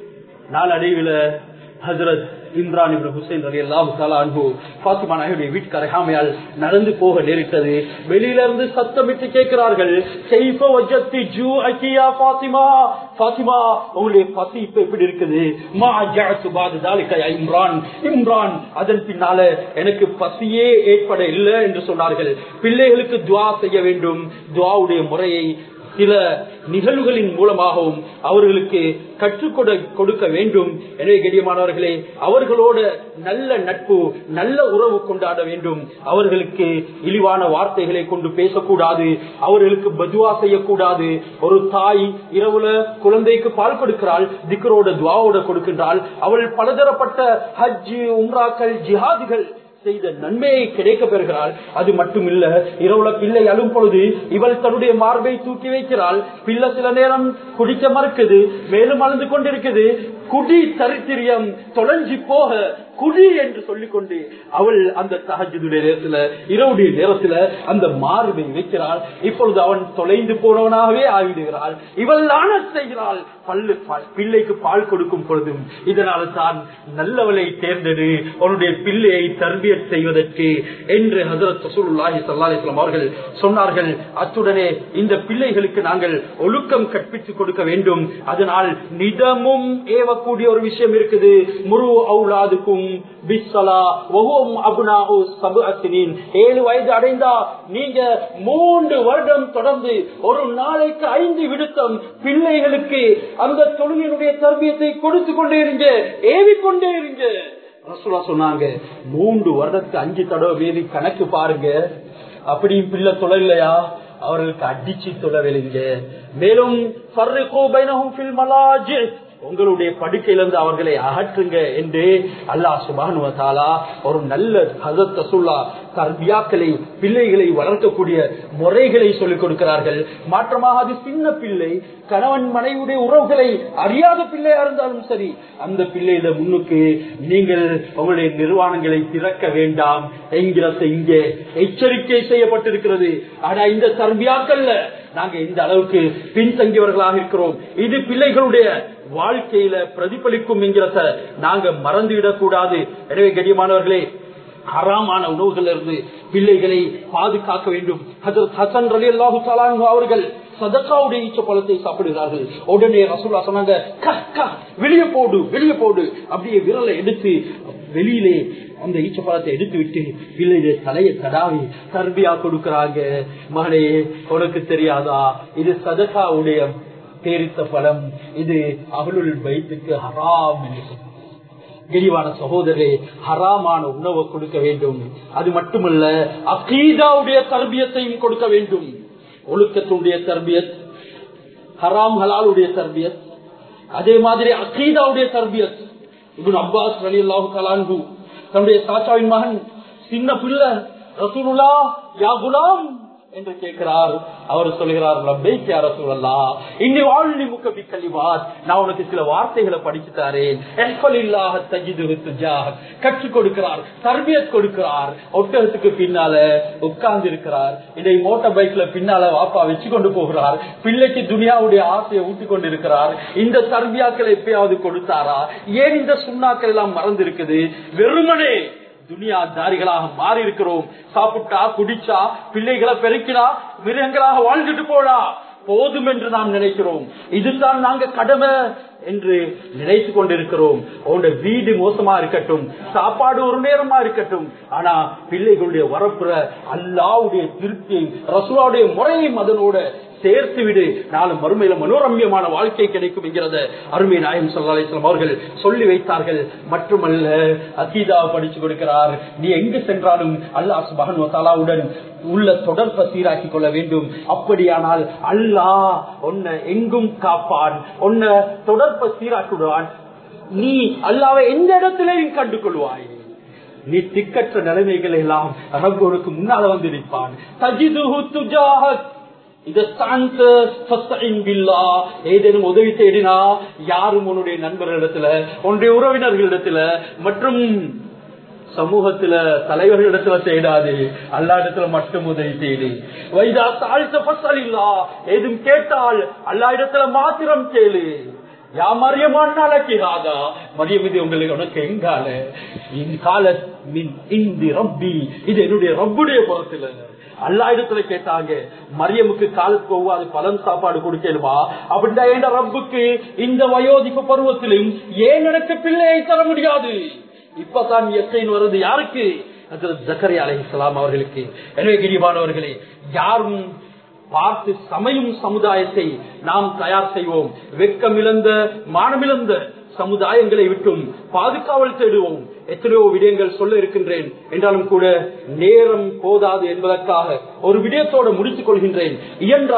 நாளடைவில் ஹசரத் இம்ரான் இப்னு ஹுசைன் ரலி அல்லாஹு தஆலா அன்ஹு ஃபாத்திமா நாயுடைய வீட்டுக்கு அருகாமையால் நடந்து போக நேரிட்டது வெளியில இருந்து சத்தமிட்டு கேட்கிறார்கள் கைஃப வஜத்தி ஜூ அகியா ஃபாத்திமா ஃபாத்திமா உங்களுடைய பசி இப்ப எப்படி இருக்குது மா ஜஅத்து பாது தாலிக யா இம்ரான் இம்ரான் அதன் பின்னால எனக்கு பசியே ஏற்பட இல்லை என்று சொன்னார்கள் பிள்ளைகளுக்கு துஆ செய்ய வேண்டும் துஆவுடைய முறையை சில நிகழ்வுகளின் மூலமாகவும் அவர்களுக்கு கற்றுக் கொட- கொடுக்க வேண்டும் எனவே கெடியமானவர்களே அவர்களோட நல்ல நட்பு நல்ல உறவு கொண்டாட வேண்டும் அவர்களுக்கு இழிவான வார்த்தைகளை கொண்டு பேசக்கூடாது அவர்களுக்கு பதுவா செய்யக்கூடாது ஒரு தாய் இரவுல குழந்தைக்கு பால் கொடுக்கிறாள் திக்கரோட துவாவோட கொடுக்கின்றாள் அவள் பலதரப்பட்ட ஹஜ் உம்ராக்கள் ஜிஹாதுகள் செய்த நன்மையை கிடைக்க பெறுகிறாள் அது மட்டுமில்ல இரவுல பிள்ளை அழும் பொழுது இவள் தன்னுடைய மார்பை தூக்கி வைக்கிறாள் பிள்ளை சில நேரம் குடிக்க மறுக்குது மேலும் அழுந்து கொண்டிருக்குது குடி தரித்திரியம் தொலைஞ்சி போக குடி என்று சொல்லிக்கொண்டு அவள் அந்த தகஜுடைய நேரத்துல இரவுடைய நேரத்துல அந்த மார்பை வைக்கிறாள் இப்பொழுது அவன் தொலைந்து போனவனாகவே ஆகிவிடுகிறாள் இவள் லான செய்கிறாள் பல்லு பால் பிள்ளைக்கு பால் கொடுக்கும் பொழுதும் இதனால தான் நல்லவளை தேர்ந்தெடு உன்னுடைய பிள்ளையை தர்பியத் செய்வதற்கு என்று ஹசரத் ரசூலுல்லாஹி ஸல்லல்லாஹு அலைஹி வஸல்லம் அவர்கள் சொன்னார்கள் அத்துடனே இந்த பிள்ளைகளுக்கு நாங்கள் ஒழுக்கம் கற்பித்துக் கொடுக்க வேண்டும் அதனால் நிதமும் ஏவக்கூடிய ஒரு விஷயம் இருக்குது முரு அவுலாதுக்கும் பிஸ்ஸலா வஹும் அப்னாஉ சப்அத்தினின் ஏழு வயது அடைந்தா நீங்க மூன்று வருடம் தொடர்ந்து ஒரு நாளைக்கு ஐந்து விடுத்தம் பிள்ளைகளுக்கு அந்த தொழுகையினுடைய தர்பியத்தை கொடுத்து கொண்டே இருங்க ஏவிக்கொண்டே இருங்க ரசூலா சொன்னாங்க மூன்று வருடத்துக்கு அஞ்சு தடவை மீறி கணக்கு பாருங்க அப்படியும் பிள்ளை தொழிலையா அவர்களுக்கு அடிச்சு தொழவில்லைங்க மேலும் ஃபர்ரிகூ பைனஹும் ஃபில் மலாஜி உங்களுடைய படுக்கையிலிருந்து அவர்களை அகற்றுங்க என்று அல்லாஹ் சுபானுவத்தாலா ஒரு நல்ல ஹசத் ரசூல்லா தர்பியாக்களை பிள்ளைகளை வளர்க்கக்கூடிய முறைகளை சொல்லிக் கொடுக்கிறார்கள் மாற்றமாக அது சின்ன பிள்ளை கணவன் மனைவியுடைய உறவுகளை அறியாத பிள்ளையா இருந்தாலும் சரி அந்த பிள்ளையில முன்னுக்கு நீங்கள் உங்களுடைய நிர்வாணங்களை திறக்க வேண்டாம் என்கிறத இங்கே எச்சரிக்கை செய்யப்பட்டிருக்கிறது ஆனா இந்த தர்பியாக்கள்ல நாங்க இந்த அளவுக்கு பின்தங்கியவர்களாக இருக்கிறோம் இது பிள்ளைகளுடைய வாழ்க்கையில பிரதிபலிக்கும் என்கிறத நாங்க மறந்துவிடக் கூடாது எனவே கண்ணியமானவர்களே ஹராமான உணவுகள் இருந்து பிள்ளைகளை பாதுகாக்க வேண்டும் ஹசரத் ஹசன் ரலி அல்லாஹு அவர்கள் சதக்காவுடைய ஈச்ச பழத்தை சாப்பிடுகிறார்கள் உடனே ரசூல்லா சொன்னாங்க "க, க, வெளியே போடு வெளியே போடு அப்படியே விரலை எடுத்து வெளியிலே அந்த ஈச்ச பழத்தை எடுத்து விட்டு பிள்ளைய தலையை தடாவி தர்பியா கொடுக்கறாங்க மகனே உனக்கு தெரியாதா இது சதக்காவுடைய பேரித்த பழம் இது அவளுள் வயிற்றுக்கு ஹராம் என்று சொன்னார். விரிவான சகோதரே ஹராமான உணவை கொடுக்க வேண்டும் அது மட்டுமல்ல அகீதாவுடைய தர்பியத்தையும் கொடுக்க வேண்டும் ஒழுக்கத்துடைய தர்பியத் ஹராம் ஹலாலுடைய தர்பியத் அதே மாதிரி அகீதாவுடைய தர்பியத் இவன் அப்பாஸ் அலி அல்லாஹு கலான்கு தன்னுடைய சாச்சாவின் மகன் சின்ன பிள்ளை ரசூலுல்லா யா குலாம் என்று கேட்கிறார் அவர் சொல்கிறார் லப்பைக் யா ரசூலல்லாஹ் இன்னி வாழ்லி முக்க பி கலிமாத் நான் உனக்கு சில வார்த்தைகளை படிச்சு தரேன் எஃபலில்லாஹ தஜிதுஹு துஜாஹ் கற்றுக் கொடுக்கிறார் தர்பியத் கொடுக்கிறார் ஒட்டகத்துக்கு பின்னால உட்கார்ந்து இருக்கிறார் இதை மோட்டார் பைக்ல பின்னால வாப்பா வச்சு கொண்டு போகிறார் பிள்ளைக்கு துனியாவுடைய ஆசையை ஊட்டி கொண்டு இருக்கிறார் இந்த தர்பியாக்களை எப்பயாவது கொடுத்தாரா ஏன் இந்த சுண்ணாக்கள் எல்லாம் மறந்து இருக்குது வெறுமனே துனியா தாரிகளாக மாறி இருக்கிறோம் சாப்பிட்டா குடிச்சா பிள்ளைகளை பெருக்கினா மிருகங்களாக வாழ்ந்துட்டு போடா போதும் என்று நாம் நினைக்கிறோம் இதுதான் நாங்க கடமை என்று நினைத்து கொண்டிருக்கிறோம் உங்களுடைய வீடு மோசமா இருக்கட்டும் சாப்பாடு ஒரு நேரமா இருக்கட்டும் ஆனா பிள்ளைகளுடைய வரப்புற அல்லாவுடைய திருப்தியை ரசூலாவுடைய முறையும் அதனோட சேர்த்து விடு நாலு மறுமையில மனோரம்யமான வாழ்க்கை கிடைக்கும் என்கிறத அருமை நாயம் சொல்லாசலம் அவர்கள் சொல்லி வைத்தார்கள் மட்டுமல்ல அகீதாவை படிச்சு கொடுக்கிறார் நீ எங்கு சென்றாலும் அல்லாஹ் சுபஹன் வத்தாலாவுடன் உள்ள தொடர்பை சீராக்கி கொள்ள வேண்டும் அப்படியானால் அல்லாஹ் உன்னை எங்கும் காப்பான் உன்னை தொடர்பை சீராக்கிடுவான் நீ அல்லாவை எந்த இடத்திலையும் கண்டு கொள்வாய் நீ திக்கற்ற நிலைமைகள் எல்லாம் ரப்போருக்கு முன்னால வந்து நிற்பான் தஜிதுஹு துஜாஹக் ஏதேனும் உதவி தேடினா யாரும் உன்னுடைய நண்பர்களிடத்துல உன்னுடைய உறவினர்களிடத்துல மற்றும் சமூகத்துல தலைவர்களிடத்துல தேடாது அல்லா இடத்துல மட்டும் உதவி தேடு வைதா தாழ்த்த பசலில்லா ஏதும் கேட்டால் அல்லா இடத்துல மாத்திரம் கேளு யா மரியமானாலா மரியம் இது உங்களுக்கு உனக்கு எங்கால கால மின் இந்தி ரப்பி இது என்னுடைய ரப்புடைய புறத்துல அல்லா இடத்துல கேட்டாங்க மரியமுக்கு காலத்துக்கு ஒவ்வாது பலன் சாப்பாடு கொடுக்கலுமா அப்படின்னா என் ரப்புக்கு இந்த வயோதிப்பு பருவத்திலும் ஏன் எனக்கு பிள்ளையை தர முடியாது இப்பதான் எத்தைன் வருது யாருக்கு ஜக்கரி அலை இஸ்லாம் அவர்களுக்கு எனவே கிரிபானவர்களே யாரும் பார்த்து சமையும் சமுதாயத்தை நாம் தயார் செய்வோம் வெக்கமிழந்த மானமிழந்த சமுதாயங்களை விட்டும் பாதுகாவல் தேடுவோம் எத்தனையோ விடயங்கள் சொல்ல இருக்கின்றேன் என்றாலும் கூட நேரம் போதாது என்பதற்காக ஒரு விடயத்தோடு முடித்துக் கொள்கின்றேன் இயன்ற அளவு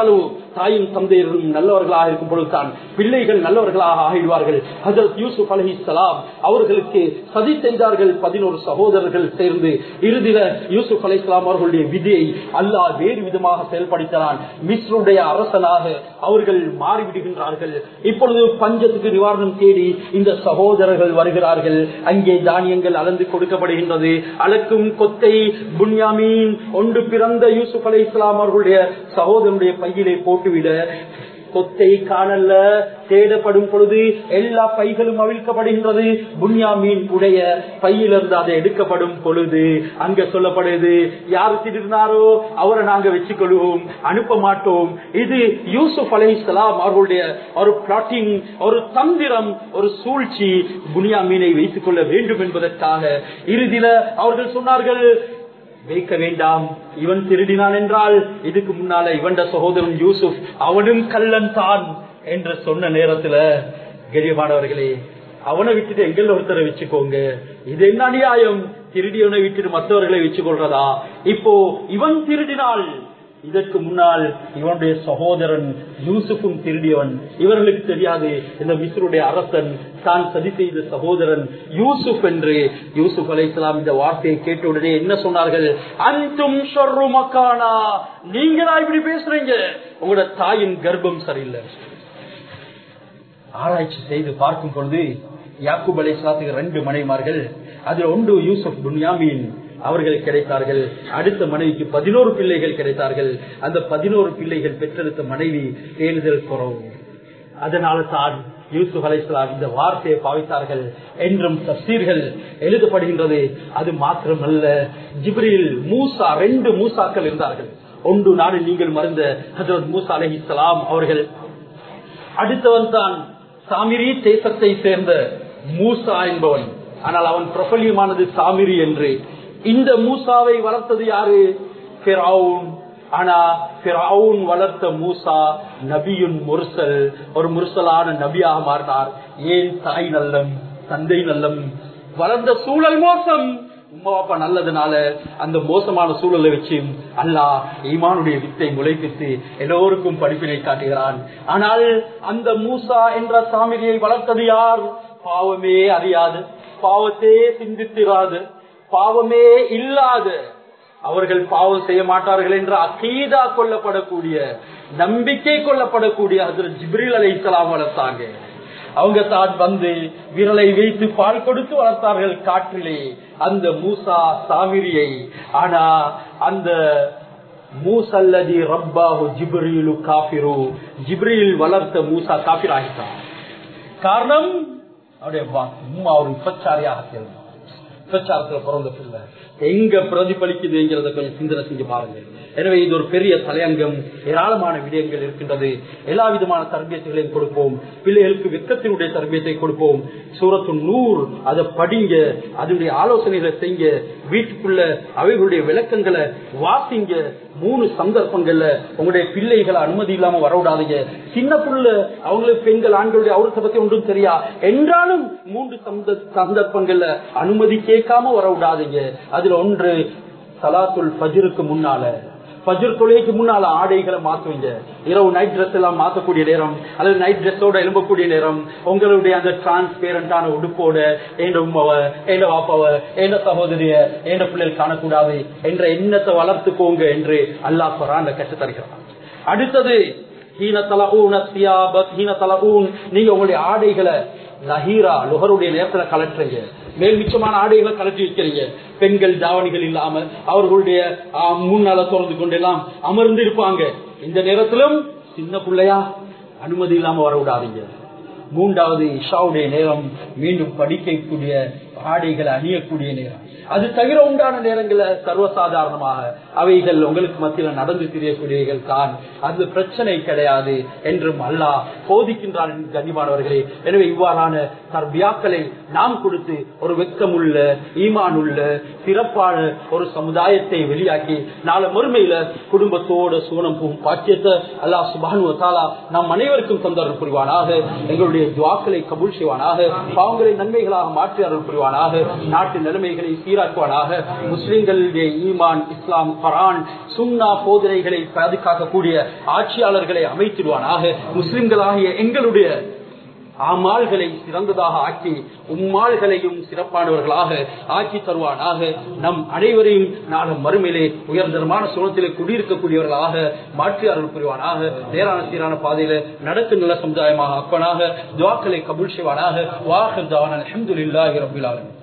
தாயும் தந்தையரும் நல்லவர்களாக இருக்கும் பொழுதுதான் பிள்ளைகள் நல்லவர்களாக ஆகிடுவார்கள் ஹசரத் யூசுப் அலஹி சலாம் அவர்களுக்கு சதி செய்தார்கள் பதினோரு சகோதரர்கள் சேர்ந்து இறுதியில யூசுப் அலி இஸ்லாம் அவர்களுடைய விதியை அல்லாஹ் வேறு விதமாக செயல்படுத்தினான் மிஸ்ருடைய அரசனாக அவர்கள் மாறிவிடுகின்றார்கள் இப்பொழுது பஞ்சத்துக்கு நிவாரணம் தேடி இந்த சகோதரர்கள் வருகிறார்கள் அங்கே தானியங்கள் அளந்து கொடுக்கப்படுகின்றது அளக்கும் கொத்தை புன்யாமீன் ஒன்று பிறந்த யூசுப் அலி இஸ்லாம் அவர்களுடைய சகோதரனுடைய பையிலே போட்டுவிட கொத்தை காணல்ல தேடப்படும் பொழுது எல்லா பைகளும் அவிழ்க்கப்படுகின்றது புன்யாமீன் உடைய பையிலிருந்து அதை எடுக்கப்படும் பொழுது அங்க சொல்லப்படுது யாரு திருடினாரோ அவரை நாங்க வச்சுக்கொள்வோம் அனுப்ப மாட்டோம் இது யூசுப் அலை சலாம் அவர்களுடைய ஒரு பிளாட்டிங் ஒரு தந்திரம் ஒரு சூழ்ச்சி புனியாமீனை வைத்துக் கொள்ள வேண்டும் என்பதற்காக இறுதியில அவர்கள் சொன்னார்கள் வைக்க வேண்டாம் இவன் திருடினான் என்றால் இதுக்கு முன்னால இவன் சகோதரன் யூசுப் அவனும் கள்ளன் தான் என்று சொன்ன நேரத்துல கரியமானவர்களே அவனை விட்டுட்டு எங்கள் ஒருத்தரை வச்சுக்கோங்க இது என்ன அநியாயம் திருடியவனை விட்டுட்டு மற்றவர்களை வச்சு கொள்றதா இப்போ இவன் திருடினால் இதற்கு முன்னால் இவனுடைய சகோதரன் யூசுஃபும் திருடியவன் இவர்களுக்கு தெரியாது இந்த மிஸ்ருடைய அரசன் தான் சதி செய்த சகோதரன் யூசுப் என்று யூசுப் அலைசலாம் இந்த வார்த்தையை கேட்ட உடனே என்ன சொன்னார்கள் அன்றும் சொர்ரு மக்கானா நீங்களா இப்படி பேசுறீங்க உங்களோட தாயின் கர்ப்பம் சரியில்லை ஆராய்ச்சி செய்து பார்க்கும் பொழுது யாக்கூப் அலைசலாத்துக்கு ரெண்டு மனைமார்கள் அதில் ஒன்று யூசுப் புன்யாமின் அவர்கள் கிடைத்தார்கள் அடுத்த மனைவிக்கு பதினோரு பிள்ளைகள் கிடைத்தார்கள் அந்த பதினோரு பிள்ளைகள் பெற்றெடுத்த மனைவி தேர்தல் குறவு அதனால தான் யூசுப் அலைசலாம் இந்த வார்த்தையை பாவித்தார்கள் என்றும் தப்சீர்கள் எழுதப்படுகின்றது அது மாத்திரமல்ல ஜிப்ரில் மூசா ரெண்டு மூசாக்கள் இருந்தார்கள் ஒன்று நாடு நீங்கள் மறந்த ஹசரத் மூசா அலஹி இஸ்லாம் அவர்கள் அடுத்தவன் தான் சாமிரி தேசத்தை சேர்ந்த மூசா என்பவன் ஆனால் அவன் பிரபல்யமானது சாமிரி என்று இந்த மூசாவை வளர்த்தது யாரு ஆனா பிராவுன் வளர்த்த மூசா நபியுன் முர்சல் ஒரு முர்சலான நபியாக மாறினார் ஏன் தாய் நல்லம் தந்தை நல்லம் வளர்ந்த சூழல் மோசம் உமா அப்பா நல்லதுனால அந்த மோசமான சூழலை வச்சு அல்லாஹ் ஈமானுடைய வித்தை முளைப்பித்து எல்லோருக்கும் படிப்பினை காட்டுகிறான் ஆனால் அந்த மூசா என்ற சாமிரியை வளர்த்தது யார் பாவமே அறியாது பாவத்தே சிந்தித்திராது பாவமே இல்லாத அவர்கள் பாவம் செய்ய மாட்டார்கள் என்ற அகீதா கொல்லப்படக்கூடிய நம்பிக்கை கொள்ளப்படக்கூடிய அதில் ஜிப்ரில் அலை இஸ்லாம் வளர்த்தாங்க அவங்க தான் வந்து விரலை வைத்து பால் கொடுத்து வளர்த்தார்கள் காற்றிலே அந்த மூசா சாமிரியை ஆனா அந்த மூசல்லதி ரப்பாஹு ஜிப்ரீலு காபிரு ஜிப்ரீல் வளர்த்த மூசா காபிர் ஆகிட்டான் காரணம் அவருடைய உம்மா ஒரு விபச்சாரியாக சேர்ந்தார் விபச்சாரத்தில் பிறந்த பிள்ளை எங்க பிரதிபலிக்குதுங்கிறத கொஞ்சம் சிந்தனை செஞ்சு பாருங்க எனவே இது ஒரு பெரிய தலையங்கம் ஏராளமான விடயங்கள் இருக்கின்றது எல்லா விதமான தர்பியத்தைகளையும் கொடுப்போம் பிள்ளைகளுக்கு வெக்கத்தினுடைய தர்பியத்தை கொடுப்போம் சூரத்து நூறு அதை படிங்க அதனுடைய ஆலோசனைகளை செய்ய வீட்டுக்குள்ள அவைகளுடைய விளக்கங்களை வாசிங்க மூணு சந்தர்ப்பங்கள்ல உங்களுடைய பிள்ளைகளை அனுமதி இல்லாம வரவிடாதீங்க சின்ன புள்ள அவங்களுக்கு பெண்கள் ஆண்களுடைய அவரத்தை பத்தி ஒன்றும் தெரியா என்றாலும் மூன்று சந்தர்ப்பங்கள்ல அனுமதி கேட்காம வரவிடாதீங்க அதுல ஒன்று சலாத்துல் பஜருக்கு முன்னால பஜர் தொழிலுக்கு முன்னால ஆடைகளை மாத்துவீங்க இரவு நைட் ட்ரெஸ் எல்லாம் மாத்தக்கூடிய நேரம் அல்லது நைட் ட்ரெஸ்ஸோட எழும்பக்கூடிய நேரம் உங்களுடைய அந்த டிரான்ஸ்பேரண்டான உடுப்போட என் உமாவ என் வாப்பாவ என் சகோதரிய என் பிள்ளைகள் காணக்கூடாது என்ற எண்ணத்தை வளர்த்துக்கோங்க என்று அல்லாஹ் குரான் கற்று தருகிறான் அடுத்தது நீங்க உங்களுடைய ஆடைகளை லஹீரா லுகருடைய நேரத்துல கலட்டுறீங்க மேல் மிச்சமான ஆடைகளை கலட்டி வைக்கிறீங்க பெண்கள் தாவணிகள் இல்லாம அவர்களுடைய முன்னால திறந்து கொண்டெல்லாம் அமர்ந்து இருப்பாங்க இந்த நேரத்திலும் சின்ன பிள்ளையா அனுமதி இல்லாம வர விடாதீங்க மூன்றாவது இஷாவுடைய நேரம் மீண்டும் படிக்கக்கூடிய ஆடைகளை அணியக்கூடிய நேரம் அது தவிர உண்டான நேரங்கள சர்வசாதாரணமாக அவைகள் உங்களுக்கு மத்தியில் நடந்து தெரியக்கூடியவைகள் தான் அது பிரச்சனை கிடையாது என்றும் அல்லாஹ் போதிக்கின்றான் கண்ணியமானவர்களே எனவே இவ்வாறான தர்பியாக்களை நாம் கொடுத்து ஒரு வெக்கமுள்ள ஈமானுள்ள சிறப்பான ஒரு சமுதாயத்தை வெளியாக்கி நாளை மறுமையில குடும்பத்தோட சூனம் போகும் பாக்கியத்தை அல்லாஹ் சுபானு தாலா நம் அனைவருக்கும் தந்தர் புரிவானாக எங்களுடைய துவாக்களை கபூல் செய்வானாக பாவங்களை நன்மைகளாக மாற்றி அருள் புரிவானாக தருவானாக நாட்டு நிலைமைகளை சீராக்குவானாக முஸ்லிம்களுடைய ஈமான் இஸ்லாம் பரான் சுன்னா போதனைகளை பாதுகாக்கக்கூடிய ஆட்சியாளர்களை அமைத்திடுவானாக முஸ்லிம்களாகிய எங்களுடைய ஆமால்களை சிறந்ததாக ஆக்கி உம்மாள்களையும் சிறப்பானவர்களாக ஆக்கி தருவானாக நம் அனைவரையும் நாளும் மறுமையிலே உயர்ந்தரமான சுழத்திலே குடியிருக்கக்கூடியவர்களாக மாற்றி அருள் புரிவானாக நேரான சீரான பாதையில நடக்கும் நல்ல சமுதாயமாக அப்பனாக துவாக்களை கபுல் செய்வானாக வாஹர் தவான் அலமதுல்லாஹி ரபுல் ஆலமீன்